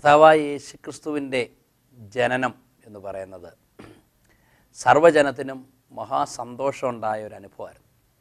കർത്താവായ യേശുക്രിസ്തുവിൻ്റെ ജനനം എന്ന് പറയുന്നത് സർവ്വജനത്തിനും മഹാസന്തോഷമുണ്ടായ ഒരു അനുഭവമായിരുന്നു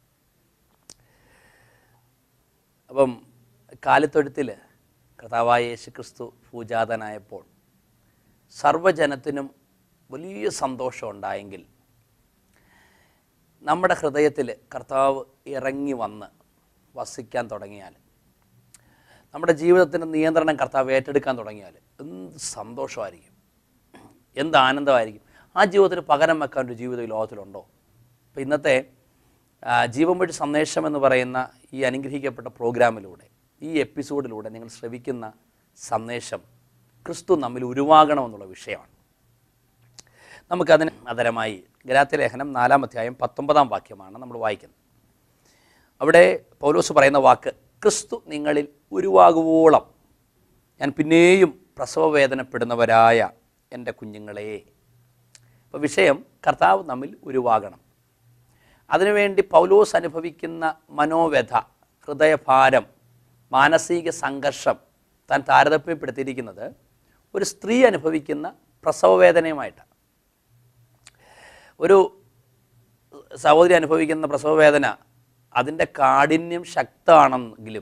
അപ്പം കാലിത്തൊഴുത്തിൽ കർത്താവായ യേശുക്രിസ്തു പൂജാതനായപ്പോൾ സർവ്വജനത്തിനും വലിയ സന്തോഷം ഉണ്ടായെങ്കിൽ നമ്മുടെ ഹൃദയത്തിൽ കർത്താവ് ഇറങ്ങി വന്ന് വസിക്കാൻ തുടങ്ങിയാൽ നമ്മുടെ ജീവിതത്തിൻ്റെ നിയന്ത്രണം കർത്താവ് ഏറ്റെടുക്കാൻ തുടങ്ങിയാൽ എന്ത് സന്തോഷമായിരിക്കും എന്ത് ആനന്ദമായിരിക്കും ആ ജീവിതത്തിന് പകരം വെക്കാൻ ഒരു ജീവിതം ഈ ലോകത്തിലുണ്ടോ അപ്പോൾ ഇന്നത്തെ ആ, ജീവൻ വഴി സന്ദേശം എന്ന് പറയുന്ന ഈ അനുഗ്രഹിക്കപ്പെട്ട പ്രോഗ്രാമിലൂടെ ഈ എപ്പിസോഡിലൂടെ നിങ്ങൾ ശ്രവിക്കുന്ന സന്ദേശം ക്രിസ്തു നമ്മിൽ ഉരുവാകണമെന്നുള്ള വിഷയമാണ് നമുക്കതിന് ആദരമായി ഗലാത്യ ലേഖനം നാലാം അധ്യായം പത്തൊമ്പതാം വാക്യമാണ് നമ്മൾ വായിക്കുന്നത് അവിടെ പൗലോസ് പറയുന്ന വാക്ക് ക്രിസ്തു നിങ്ങളിൽ ഉരുവാകുവോളം ഞാൻ പിന്നെയും പ്രസവവേദനപ്പെടുന്നവരായ എൻ്റെ കുഞ്ഞുങ്ങളെ അപ്പോൾ വിഷയം കർത്താവ് നമ്മിൽ ഉരുവാകണം അതിനുവേണ്ടി പൗലോസ് അനുഭവിക്കുന്ന മനോവ്യഥ ഹൃദയഭാരം മാനസിക സംഘർഷം താൻ താരതമ്യപ്പെടുത്തിയിരിക്കുന്നത് ഒരു സ്ത്രീ അനുഭവിക്കുന്ന പ്രസവവേദനയുമായിട്ടാണ് ഒരു സഹോദരി അനുഭവിക്കുന്ന പ്രസവവേദന അതിൻ്റെ കാഠിന്യം ശക്തമാണെങ്കിലും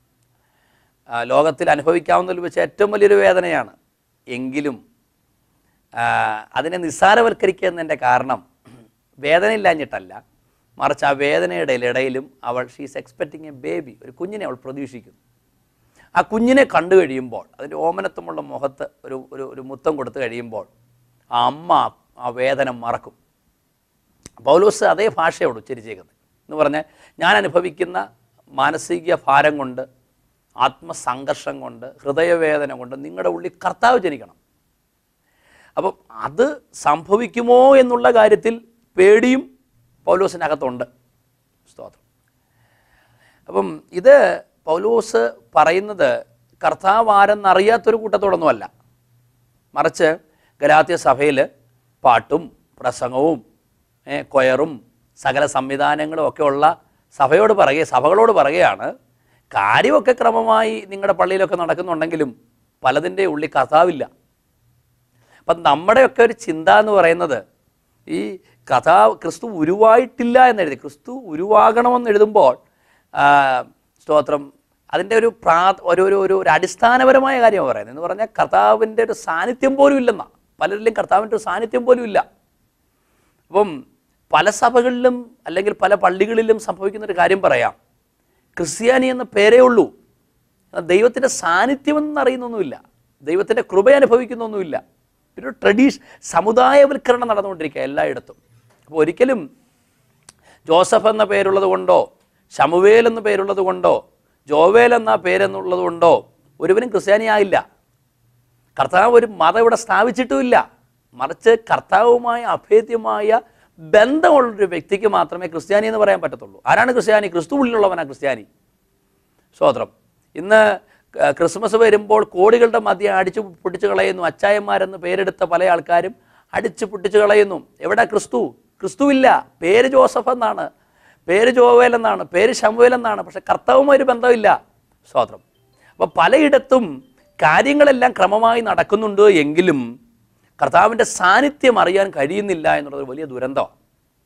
ആ, ലോകത്തിൽ അനുഭവിക്കാവുന്നതിൽ വെച്ച് ഏറ്റവും വലിയൊരു വേദനയാണ് എങ്കിലും ആ, അതിനെ നിസ്സാരവൽക്കരിക്കുക എന്നതിൻ്റെ കാരണം വേദനയില്ലാഞ്ഞിട്ടല്ല മറിച്ച് ആ വേദനയുടെ ഇടയിലും അവൾ ഷീസ് എക്സ്പെക്റ്റിംഗ് എ ബേബി ഒരു കുഞ്ഞിനെ അവൾ പ്രതീക്ഷിക്കുന്നു ആ കുഞ്ഞിനെ കണ്ടു കഴിയുമ്പോൾ അതിൻ്റെ ഓമനത്വമുള്ള മുഖത്ത് ഒരു ഒരു ഒരു മുത്തം കൊടുത്തു കഴിയുമ്പോൾ ആ അമ്മ ആ വേദന മറക്കും പൗലോസ് അതേ ഭാഷയോട് ഉച്ചരിച്ചേക്കുന്നത് എന്ന് പറഞ്ഞാൽ ഞാൻ അനുഭവിക്കുന്ന മാനസിക ഭാരം കൊണ്ട് ആത്മസംഘർഷം കൊണ്ട് ഹൃദയവേദന കൊണ്ട് നിങ്ങളുടെ ഉള്ളിൽ കർത്താവ് ജനിക്കണം അപ്പം അത് സംഭവിക്കുമോ എന്നുള്ള കാര്യത്തിൽ പേടിയും പൗലോസിനകത്തുണ്ട് സ്തോത്രം അപ്പം ഇത് പൗലോസ് പറയുന്നത് കർത്താവ് ആരെന്നറിയാത്തൊരു കൂട്ടത്തോടൊന്നുമല്ല മറിച്ച് ഗലാത്യ സഭയിൽ പാട്ടും പ്രസംഗവും ഏ, കൊയറും സകല സംവിധാനങ്ങളും ഒക്കെ ഉള്ള സഭയോട് പറയുക സഭകളോട് പറയുകയാണ് കാര്യമൊക്കെ ക്രമമായി നിങ്ങളുടെ പള്ളിയിലൊക്കെ നടക്കുന്നുണ്ടെങ്കിലും പലതിൻ്റെ ഉള്ളിൽ കഥാവില്ല അപ്പം നമ്മുടെയൊക്കെ ഒരു ചിന്ത എന്ന് പറയുന്നത് ഈ കഥ ക്രിസ്തു ഉരുവായിട്ടില്ല എന്നെഴുതി ക്രിസ്തു ഉരുവാകണമെന്ന് എഴുതുമ്പോൾ ആ, സ്തോത്രം അതിൻ്റെ ഒരു പ്രാ ഒരു ഒരു ഒരു ഒരു അടിസ്ഥാനപരമായ കാര്യമാണ് പറയുന്നത് എന്ന് പറഞ്ഞാൽ കർത്താവിൻ്റെ ഒരു സാന്നിധ്യം പോലും ഇല്ലെന്നാ പലരിലും കർത്താവിൻ്റെ ഒരു സാന്നിധ്യം പോലും ഇല്ല അപ്പം പല സഭകളിലും അല്ലെങ്കിൽ പല പള്ളികളിലും സംഭവിക്കുന്ന ഒരു കാര്യം പറയാം ക്രിസ്ത്യാനി എന്ന പേരേ ഉള്ളൂ എന്നാൽ ദൈവത്തിൻ്റെ സാന്നിധ്യം എന്നറിയുന്നൊന്നുമില്ല ദൈവത്തിൻ്റെ കൃപ അനുഭവിക്കുന്നൊന്നുമില്ല ഒരു ട്രഡീഷ് സമുദായവൽക്കരണം നടന്നുകൊണ്ടിരിക്കുക എല്ലായിടത്തും അപ്പോൾ ഒരിക്കലും ജോസഫ് എന്ന പേരുള്ളത് കൊണ്ടോ ശമുവേൽ എന്ന പേരുള്ളത് കൊണ്ടോ ജോവേൽ എന്ന പേരെന്നുള്ളത് കൊണ്ടോ ഒരുവനും ക്രിസ്ത്യാനിയായില്ല കർത്താവ് ഒരു മതം ഇവിടെ സ്ഥാപിച്ചിട്ടുമില്ല മറിച്ച് കർത്താവുമായ അഭേദ്യമായ ബന്ധമുള്ളൊരു വ്യക്തിക്ക് മാത്രമേ ക്രിസ്ത്യാനി എന്ന് പറയാൻ പറ്റത്തുള്ളൂ ആരാണ് ക്രിസ്ത്യാനി ക്രിസ്തു ഉള്ളിലുള്ളവനാണ് ക്രിസ്ത്യാനി സ്തോത്രം ഇന്ന് ക- ക്രിസ്മസ് വരുമ്പോൾ കോടികളുടെ മധ്യം അടിച്ചു പൊട്ടിച്ചു കളയുന്നു അച്ചായന്മാരെന്ന് പേരെടുത്ത പല ആൾക്കാരും അടിച്ചു പൊട്ടിച്ചു കളയുന്നു എവിടെ ക്രിസ്തു ക്രിസ്തുവില്ല പേര് ജോസഫ് എന്നാണ് പേര് ജോവേൽ എന്നാണ് പേര് ശമുവേൽ എന്നാണ് പക്ഷെ കർത്താവുമായി ഒരു ബന്ധമില്ല സ്തോത്രം അപ്പോൾ പലയിടത്തും കാര്യങ്ങളെല്ലാം ക്രമമായി നടക്കുന്നുണ്ട് എങ്കിലും കർത്താവിൻ്റെ സാന്നിധ്യം അറിയാൻ കഴിയുന്നില്ല എന്നുള്ളത് വലിയ ദുരന്തമാണ്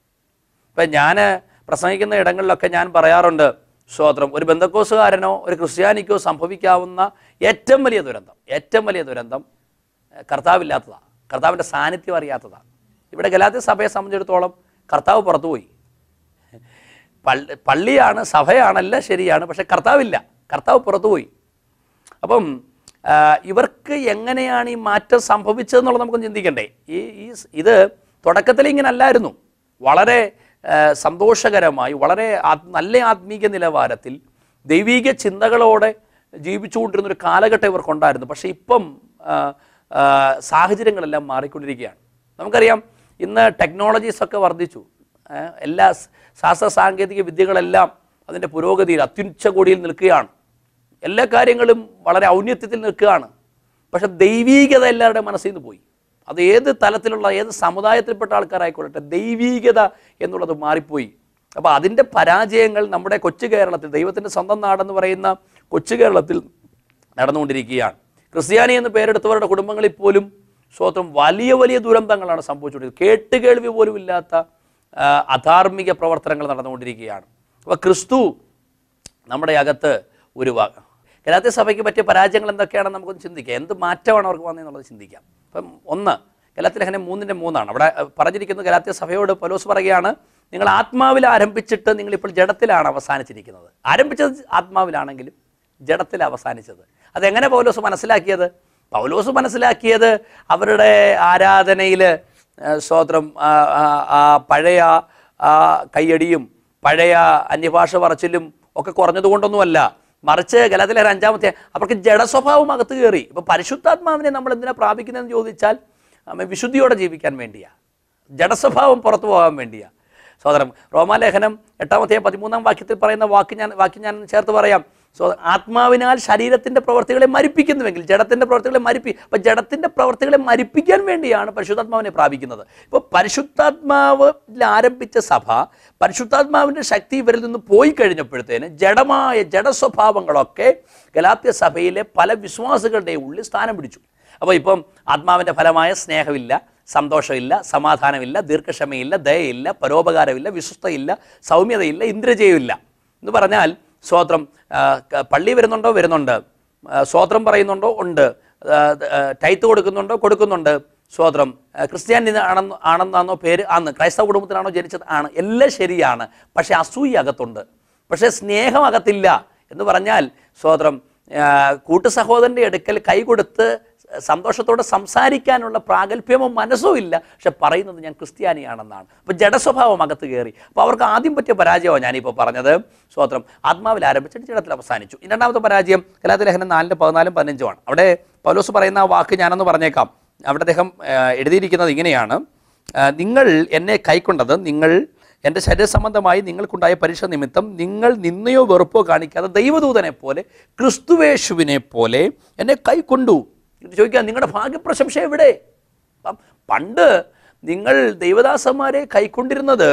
ഇപ്പം ഞാൻ പ്രസംഗിക്കുന്ന ഇടങ്ങളിലൊക്കെ ഞാൻ പറയാറുണ്ട് സ്തോത്രം ഒരു ബന്ധക്കോസുകാരനോ ഒരു ക്രിസ്ത്യാനിക്കോ സംഭവിക്കാവുന്ന ഏറ്റവും വലിയ ദുരന്തം ഏറ്റവും വലിയ ദുരന്തം ഏഹ്, കർത്താവില്ലാത്തതാണ് കർത്താവിൻ്റെ സാന്നിധ്യം അറിയാത്തതാണ് ഇവിടെ ഗലാത്യ സഭയെ സംബന്ധിച്ചിടത്തോളം കർത്താവ് പുറത്തുപോയി പള്ളി പള്ളിയാണ് സഭയാണെല്ലാം ശരിയാണ് പക്ഷെ കർത്താവില്ല കർത്താവ് പുറത്തുപോയി അപ്പം ആ, ഇവർക്ക് എങ്ങനെയാണ് ഈ മാറ്റം സംഭവിച്ചതെന്നുള്ളത് നമുക്ക് ചിന്തിക്കണ്ടേ ഈ ഈ സ് ഇത് തുടക്കത്തിൽ ഇങ്ങനെ അല്ലായിരുന്നു വളരെ ആ, സന്തോഷകരമായി വളരെ ആത്- നല്ല ആത്മീക നിലവാരത്തിൽ ദൈവീക ചിന്തകളോടെ ജീവിച്ചുകൊണ്ടിരുന്ന ഒരു കാലഘട്ടം ഇവർക്കുണ്ടായിരുന്നു പക്ഷേ ഇപ്പം ആ, ആ, സാഹചര്യങ്ങളെല്ലാം മാറിക്കൊണ്ടിരിക്കുകയാണ് നമുക്കറിയാം ഇന്ന് ടെക്നോളജീസ് ഒക്കെ വർദ്ധിച്ചു ഏ, എല്ലാ സ് ശാസ്ത്ര സാങ്കേതിക വിദ്യകളെല്ലാം അതിൻ്റെ പുരോഗതിയിൽ അത്യുച്ചകോടിയിൽ നിൽക്കുകയാണ് എല്ലാ കാര്യങ്ങളും വളരെ ഔന്നത്യത്തിൽ നിൽക്കുകയാണ് പക്ഷെ ദൈവീകത എല്ലാവരുടെ മനസ്സിൽ നിന്ന് പോയി അത് ഏത് തലത്തിലുള്ള ഏത് സമുദായത്തിൽപ്പെട്ട ആൾക്കാരായിക്കൊള്ളട്ടെ ദൈവീകത എന്നുള്ളത് മാറിപ്പോയി അപ്പോൾ അതിൻ്റെ പരാജയങ്ങൾ നമ്മുടെ കൊച്ചു കേരളത്തിൽ ദൈവത്തിൻ്റെ സ്വന്തം നാടെന്ന് പറയുന്ന കൊച്ചു കേരളത്തിൽ നടന്നുകൊണ്ടിരിക്കുകയാണ് ക്രിസ്ത്യാനി എന്ന് പേരെടുത്തവരുടെ കുടുംബങ്ങളിൽ പോലും സ്വത്രം വലിയ വലിയ ദുരന്തങ്ങളാണ് സംഭവിച്ചുകൊണ്ടിരിക്കുന്നത് കേട്ടുകേൾവി പോലും ഇല്ലാത്ത ആ, അധാർമിക പ്രവർത്തനങ്ങൾ നടന്നുകൊണ്ടിരിക്കുകയാണ് അപ്പോൾ ക്രിസ്തു നമ്മുടെ അകത്ത് ഒരു വാ ഗലാത്യ സഭയ്ക്ക് പറ്റിയ പരാജയങ്ങൾ എന്തൊക്കെയാണെന്ന് നമുക്കൊന്ന് ചിന്തിക്കാം എന്ത് മാറ്റമാണ് അവർക്ക് വന്നതെന്നുള്ളത് ചിന്തിക്കാം അപ്പം ഒന്ന് ഗലാത്യ ലേഖനം മൂന്നിൻ്റെ മൂന്നാണ് അവിടെ അഹ്, പറഞ്ഞിരിക്കുന്നത് ഗലാത്യ സഭയോട് പലോസ് പറയുകയാണ് നിങ്ങൾ ആത്മാവിൽ ആരംഭിച്ചിട്ട് നിങ്ങൾ ഇപ്പോൾ ജഡത്തിലാണ് അവസാനിച്ചിരിക്കുന്നത് ആരംഭിച്ചത് ആത്മാവിലാണെങ്കിലും ജഡത്തിൽ അവസാനിച്ചത് അതെങ്ങനെ പൗലോസ് മനസ്സിലാക്കിയത് പൗലോസ് മനസ്സിലാക്കിയത് അവരുടെ ആരാധനയിൽ സ്തോത്രം ആ, ആ, ആ പഴയ ആ കയ്യടിയും പഴയ അന്യഭാഷ പറച്ചിലും ഒക്കെ കുറഞ്ഞതുകൊണ്ടൊന്നുമല്ല മറിച്ച് ഗലത്തിലെ ഒരു അഞ്ചാമത്തെ അവർക്ക് ജഡസ്വഭാവം അകത്ത് കയറി ഇപ്പൊ പരിശുദ്ധാത്മാവിനെ നമ്മൾ എന്തിനാ പ്രാപിക്കുന്നതെന്ന് ചോദിച്ചാൽ ആമേ, വിശുദ്ധിയോടെ ജീവിക്കാൻ വേണ്ടിയാ ജഡസ്വഭാവം പുറത്തു പോകാൻ വേണ്ടിയാ സോദരം റോമാലേഖനം എട്ടാമത്തെ പതിമൂന്നാം വാക്യത്തിൽ പറയുന്ന വാക്ക് ഞാൻ വാക്യം ഞാൻ ചേർത്ത് പറയാം സോ ആത്മാവിനാൽ ശരീരത്തിന്റെ പ്രവർത്തികളെ മരിപ്പിക്കുന്നുവെങ്കിൽ ജഡത്തിന്റെ പ്രവർത്തികളെ മരിപ്പി അപ്പൊ ജഡത്തിന്റെ പ്രവർത്തികളെ മരിപ്പിക്കാൻ വേണ്ടിയാണ് പരിശുദ്ധാത്മാവിനെ പ്രാപിക്കുന്നത് ഇപ്പോൾ പരിശുദ്ധാത്മാവിൽ ആരംഭിച്ച സഭ പരിശുദ്ധാത്മാവിന്റെ ശക്തി ഇവരിൽ നിന്ന് പോയി കഴിഞ്ഞപ്പോഴത്തേന് ജഡമായ ജഡസ്വഭാവങ്ങളൊക്കെ ഗലാത്യ സഭയിലെ പല വിശ്വാസികളുടെയും ഉള്ളിൽ സ്ഥാനം പിടിച്ചു അപ്പോൾ ഇപ്പം ആത്മാവിൻ്റെ ഫലമായ സ്നേഹമില്ല സന്തോഷമില്ല സമാധാനമില്ല ദീർഘക്ഷമയില്ല ദയയില്ല പരോപകാരമില്ല വിശ്വസ്തയില്ല സൗമ്യതയില്ല ഇന്ദ്രജയമില്ല എന്ന് പറഞ്ഞാൽ സ്വോത്രം ആ, ക- പള്ളി വരുന്നുണ്ടോ വരുന്നുണ്ട് ആ, സ്വോത്രം പറയുന്നുണ്ടോ ഉണ്ട് ആ, ആ, ടൈത്ത് കൊടുക്കുന്നുണ്ടോ കൊടുക്കുന്നുണ്ട് സ്വോത്രം ആ, ക്രിസ്ത്യാനി ആണെന്ന് ആണെന്നാണോ പേര് ആന്ന് ക്രൈസ്തവ കുടുംബത്തിലാണോ ജനിച്ചത് ആണ് എല്ലാം ശരിയാണ് പക്ഷേ അസൂയ അകത്തുണ്ട് പക്ഷേ സ്നേഹം അകത്തില്ല എന്ന് പറഞ്ഞാൽ സ്വോത്രം കൂട്ടു സഹോദരൻ്റെ അടുക്കൽ കൈ കൊടുത്ത് സന്തോഷത്തോടെ സംസാരിക്കാനുള്ള പ്രാഗൽഭ്യമോ മനസ്സോ ഇല്ല പക്ഷെ പറയുന്നത് ഞാൻ ക്രിസ്ത്യാനിയാണെന്നാണ് അപ്പോൾ ജഡസ്വഭാവം അകത്ത് കയറി അപ്പോൾ അവർക്ക് ആദ്യം പറ്റിയ പരാജയമാണ് ഞാനിപ്പോൾ പറഞ്ഞത് സ്വോത്രം ആത്മാവിൽ ആരംഭിച്ചിട്ട് ജഡത്തിൽ അവസാനിച്ചു ഈ രണ്ടാമത്തെ പരാജയം കലാത്തി ലേഖനം നാലിൻ്റെ പതിനാലും പതിനഞ്ചുമാണ് അവിടെ പൗലോസ് പറയുന്ന ആ വാക്ക് ഞാനൊന്ന് പറഞ്ഞേക്കാം അവിടെ അദ്ദേഹം ആ, എഴുതിയിരിക്കുന്നത് ഇങ്ങനെയാണ് ആ, നിങ്ങൾ എന്നെ കൈക്കൊണ്ടത് നിങ്ങൾ എൻ്റെ ശരീര സംബന്ധമായി നിങ്ങൾക്കുണ്ടായ പരീക്ഷ നിമിത്തം നിങ്ങൾ നിന്നയോ വെറുപ്പോ കാണിക്കാതെ ദൈവദൂതനെ പോലെ ക്രിസ്തുവേശുവിനെ പോലെ എന്നെ കൈക്കൊണ്ടു ഇത് ചോദിക്കുക നിങ്ങളുടെ ഭാഗ്യപ്രശംസ എവിടെ അപ്പം പണ്ട് നിങ്ങൾ ദൈവദാസന്മാരെ കൈക്കൊണ്ടിരുന്നത്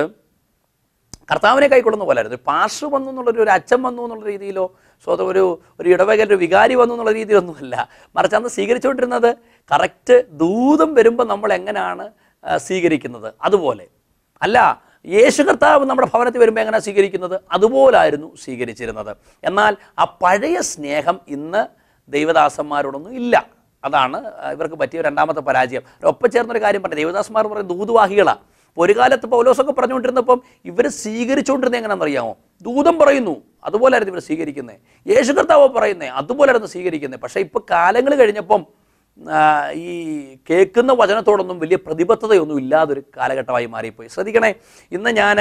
കർത്താവിനെ കൈക്കൊള്ളുന്ന പോലായിരുന്നു ഒരു പാർശ്വ വന്നു എന്നുള്ളൊരു ഒരു അച്ഛൻ വന്നു എന്നുള്ള രീതിയിലോ സ്വതം ഒരു ഒരു ഇടവകയിൽ ഒരു വികാരി വന്നു എന്നുള്ള രീതിയിലൊന്നുമല്ല മറിച്ച് അന്ന് സ്വീകരിച്ചുകൊണ്ടിരുന്നത് കറക്റ്റ് ദൂതം വരുമ്പോൾ നമ്മൾ എങ്ങനെയാണ് ആ, സ്വീകരിക്കുന്നത് അതുപോലെ അല്ല യേശു കർത്താവ് നമ്മുടെ ഭവനത്തിൽ വരുമ്പോൾ എങ്ങനെയാണ് സ്വീകരിക്കുന്നത് അതുപോലായിരുന്നു സ്വീകരിച്ചിരുന്നത് എന്നാൽ ആ പഴയ സ്നേഹം ഇന്ന് ദൈവദാസന്മാരോടൊന്നും ഇല്ല അതാണ് ആ, ഇവർക്ക് പറ്റിയ രണ്ടാമത്തെ പരാജയം ഒപ്പം ചേർന്നൊരു കാര്യം പറഞ്ഞു ദേവദാസന്മാർ പറയുന്നത് ദൂതുവാഹികളാണ് ഒരു കാലത്ത് പൗലോസൊക്കെ പറഞ്ഞുകൊണ്ടിരുന്നപ്പം ഇവർ സ്വീകരിച്ചുകൊണ്ടിരുന്നത് എങ്ങനെയാണെന്ന് അറിയാമോ ദൂതം പറയുന്നു അതുപോലായിരുന്നു ഇവർ സ്വീകരിക്കുന്നത് യേശു കർത്താവ് പറയുന്നത് അതുപോലായിരുന്നു സ്വീകരിക്കുന്നത് പക്ഷേ ഇപ്പോൾ കാലങ്ങൾ കഴിഞ്ഞപ്പം ആ, ഈ കേൾക്കുന്ന വചനത്തോടൊന്നും വലിയ പ്രതിബദ്ധതയൊന്നും ഇല്ലാതൊരു കാലഘട്ടമായി മാറിപ്പോയി ശ്രദ്ധിക്കണേ ഇന്ന് ഞാൻ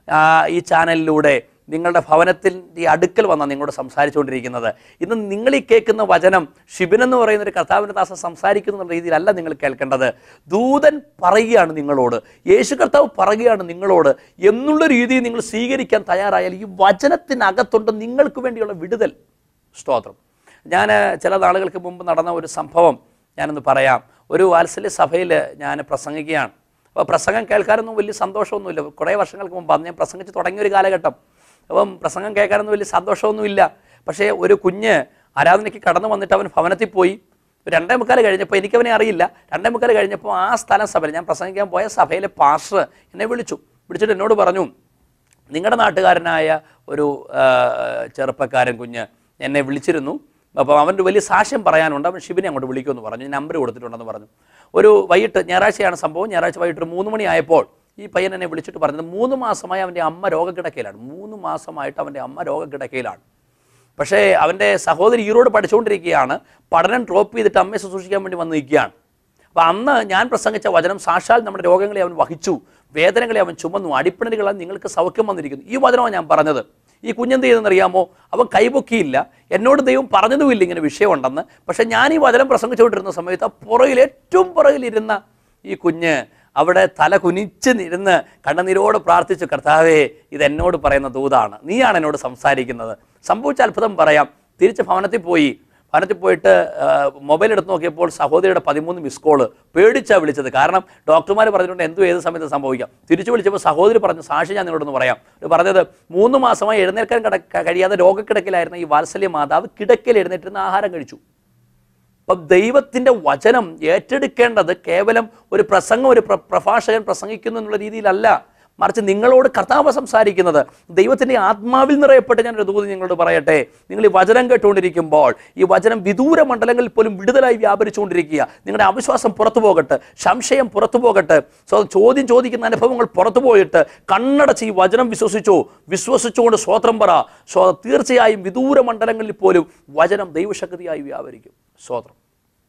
ഈ ചാനലിലൂടെ നിങ്ങളുടെ ഭവനത്തിൻ്റെ അടുക്കൽ വന്നാണ് നിങ്ങളോട് സംസാരിച്ചുകൊണ്ടിരിക്കുന്നത് ഇന്ന് നിങ്ങൾ ഈ കേൾക്കുന്ന വചനം ഷിബിൻ എന്ന് പറയുന്ന ഒരു കർത്താവിൻ്റെ ദാസൻ സംസാരിക്കുന്ന എന്നുള്ള രീതിയിലല്ല നിങ്ങൾ കേൾക്കേണ്ടത് ദൂതൻ പറയുകയാണ് നിങ്ങളോട് യേശു കർത്താവ് പറയുകയാണ് നിങ്ങളോട് എന്നുള്ള രീതിയിൽ നിങ്ങൾ സ്വീകരിക്കാൻ തയ്യാറായാൽ ഈ വചനത്തിനകത്തുണ്ട് നിങ്ങൾക്ക് വേണ്ടിയുള്ള വിടുതൽ സ്തോത്രം ഞാൻ ചില നാളുകൾക്ക് മുമ്പ് നടന്ന ഒരു സംഭവം ഞാനൊന്ന് പറയാം ഒരു വാത്സല്യ സഭയിൽ ഞാൻ പ്രസംഗിക്കുകയാണ് അപ്പോൾ പ്രസംഗം കേൾക്കാനൊന്നും വലിയ സന്തോഷമൊന്നുമില്ല കുറേ വർഷങ്ങൾക്ക് മുമ്പ് അന്ന് ഞാൻ പ്രസംഗിച്ച് തുടങ്ങിയ ഒരു കാലഘട്ടം അപ്പം പ്രസംഗം കേൾക്കാനൊന്നും വലിയ സന്തോഷമൊന്നുമില്ല പക്ഷേ ഒരു കുഞ്ഞ് ആരാധനയ്ക്ക് കടന്നു വന്നിട്ട് അവൻ ഭവനത്തിൽ പോയി ഒരു രണ്ടേ മുക്കാൽ കഴിഞ്ഞപ്പോൾ എനിക്കവനെ അറിയില്ല രണ്ടേ മുക്കാൽ കഴിഞ്ഞപ്പോൾ ആ സ്ഥലം സഭയിൽ ഞാൻ പ്രസംഗിക്കാൻ പോയ സഭയിലെ പാസ്റ്റർ എന്നെ വിളിച്ചു വിളിച്ചിട്ട് എന്നോട് പറഞ്ഞു നിങ്ങളുടെ നാട്ടുകാരനായ ഒരു ആ, ചെറുപ്പക്കാരൻ കുഞ്ഞ് എന്നെ വിളിച്ചിരുന്നു അപ്പോൾ അവൻ്റെ വലിയ സാക്ഷ്യം പറയാനുണ്ട് അവൻ ഷിബിനെ അങ്ങോട്ട് വിളിക്കുമെന്ന് പറഞ്ഞു ഞാൻ നമ്പർ കൊടുത്തിട്ടുണ്ടെന്ന് പറഞ്ഞു ഒരു വൈകിട്ട് ഞായറാഴ്ചയാണ് സംഭവം ഞായറാഴ്ച വൈകിട്ട് ഒരു മൂന്ന് മണിയായപ്പോൾ ഈ പയ്യൻ എന്നെ വിളിച്ചിട്ട് പറഞ്ഞത് മൂന്ന് മാസമായി അവൻ്റെ അമ്മ രോഗക്കിടക്കയിലാണ് മൂന്ന് മാസമായിട്ട് അവൻ്റെ അമ്മ രോഗക്കിടക്കയിലാണ് പക്ഷേ അവൻ്റെ സഹോദരി ഈറോട് പഠിച്ചുകൊണ്ടിരിക്കുകയാണ് പഠനം ഡ്രോപ്പ് ചെയ്തിട്ട് അമ്മയെ ശുശ്രൂഷിക്കാൻ വേണ്ടി വന്ന് നിൽക്കുകയാണ് അപ്പോൾ അന്ന് ഞാൻ പ്രസംഗിച്ച വചനം സാക്ഷാൽ നമ്മുടെ രോഗങ്ങളെ അവൻ വഹിച്ചു വേദനകളെ അവൻ ചുമന്നു അടിപ്പിണലുകളാൽ നിങ്ങൾക്ക് സൗഖ്യം വന്നിരിക്കുന്നു ഈ വചനമാണ് ഞാൻ പറഞ്ഞത് ഈ കുഞ്ഞെന്ത് ചെയ്തെന്നറിയാമോ അവൻ കൈപൊക്കിയില്ല എന്നോട് ദൈവം പറഞ്ഞതുമില്ല ഇങ്ങനെ വിഷയമുണ്ടെന്ന് പക്ഷേ ഞാൻ ഈ വചനം പ്രസംഗിച്ചുകൊണ്ടിരുന്ന സമയത്ത് ആ പുറകിൽ ഏറ്റവും പുറകിലിരുന്ന ഈ കുഞ്ഞ് അവിടെ തല കുനിച്ച് ഇരുന്ന് കണ്ണുനീരോട് പ്രാർത്ഥിച്ചു കർത്താവേ ഇത് എന്നോട് പറയുന്ന ദൂതാണ് നീയാണ് എന്നോട് സംസാരിക്കുന്നത് സംഭവിച്ച അത്ഭുതം പറയാം തിരിച്ച് ഭവനത്തിൽ പോയി ഭവനത്തിൽ പോയിട്ട് ആ, മൊബൈൽ എടുത്ത് നോക്കിയപ്പോൾ സഹോദരിയുടെ പതിമൂന്ന് മിസ് കോള് പേടിച്ചാണ് വിളിച്ചത് കാരണം ഡോക്ടർമാർ പറഞ്ഞിട്ടുണ്ട് എന്തും ഏത് സമയത്ത് സംഭവിക്കാം തിരിച്ചു വിളിച്ചപ്പോൾ സഹോദരി പറഞ്ഞു സാക്ഷി ഞാൻ നിങ്ങളോടൊന്ന് പറയാം ഇത് പറഞ്ഞത് മൂന്ന് മാസമായി എഴുന്നേൽക്കാൻ കിട കഴിയാതെ രോഗക്കിടക്കിലായിരുന്ന ഈ വാത്സല്യ മാതാവ് കിടക്കയിൽ എഴുന്നേറ്റിരുന്ന ആഹാരം കഴിച്ചു അപ്പം ദൈവത്തിൻ്റെ വചനം ഏറ്റെടുക്കേണ്ടത് കേവലം ഒരു പ്രസംഗം ഒരു പ്ര- പ്രഭാഷകൻ പ്രസംഗിക്കുന്നു എന്നുള്ള രീതിയിലല്ല മറിച്ച് നിങ്ങളോട് കർത്താവ് സംസാരിക്കുന്നത് ദൈവത്തിൻ്റെ ആത്മാവിൽ നിറയപ്പെട്ട് ഞാൻ ഒരു ദൂത് നിങ്ങളോട് പറയട്ടെ നിങ്ങൾ ഈ വചനം കേട്ടുകൊണ്ടിരിക്കുമ്പോൾ ഈ വചനം വിദൂര മണ്ഡലങ്ങളിൽ പോലും വിടുതലായി വ്യാപരിച്ചുകൊണ്ടിരിക്കുക നിങ്ങളുടെ അവിശ്വാസം പുറത്തു പോകട്ടെ സംശയം പുറത്തു പോകട്ടെ സോ ചോദ്യം ചോദിക്കുന്ന അനുഭവങ്ങൾ പുറത്തു പോയിട്ട് കണ്ണടച്ച് ഈ വചനം വിശ്വസിച്ചു വിശ്വസിച്ചുകൊണ്ട് സ്വോത്രം പറ സ്വ തീർച്ചയായും വിദൂര മണ്ഡലങ്ങളിൽ പോലും വചനം ദൈവശക്തിയായി വ്യാപരിക്കും സ്വോത്രം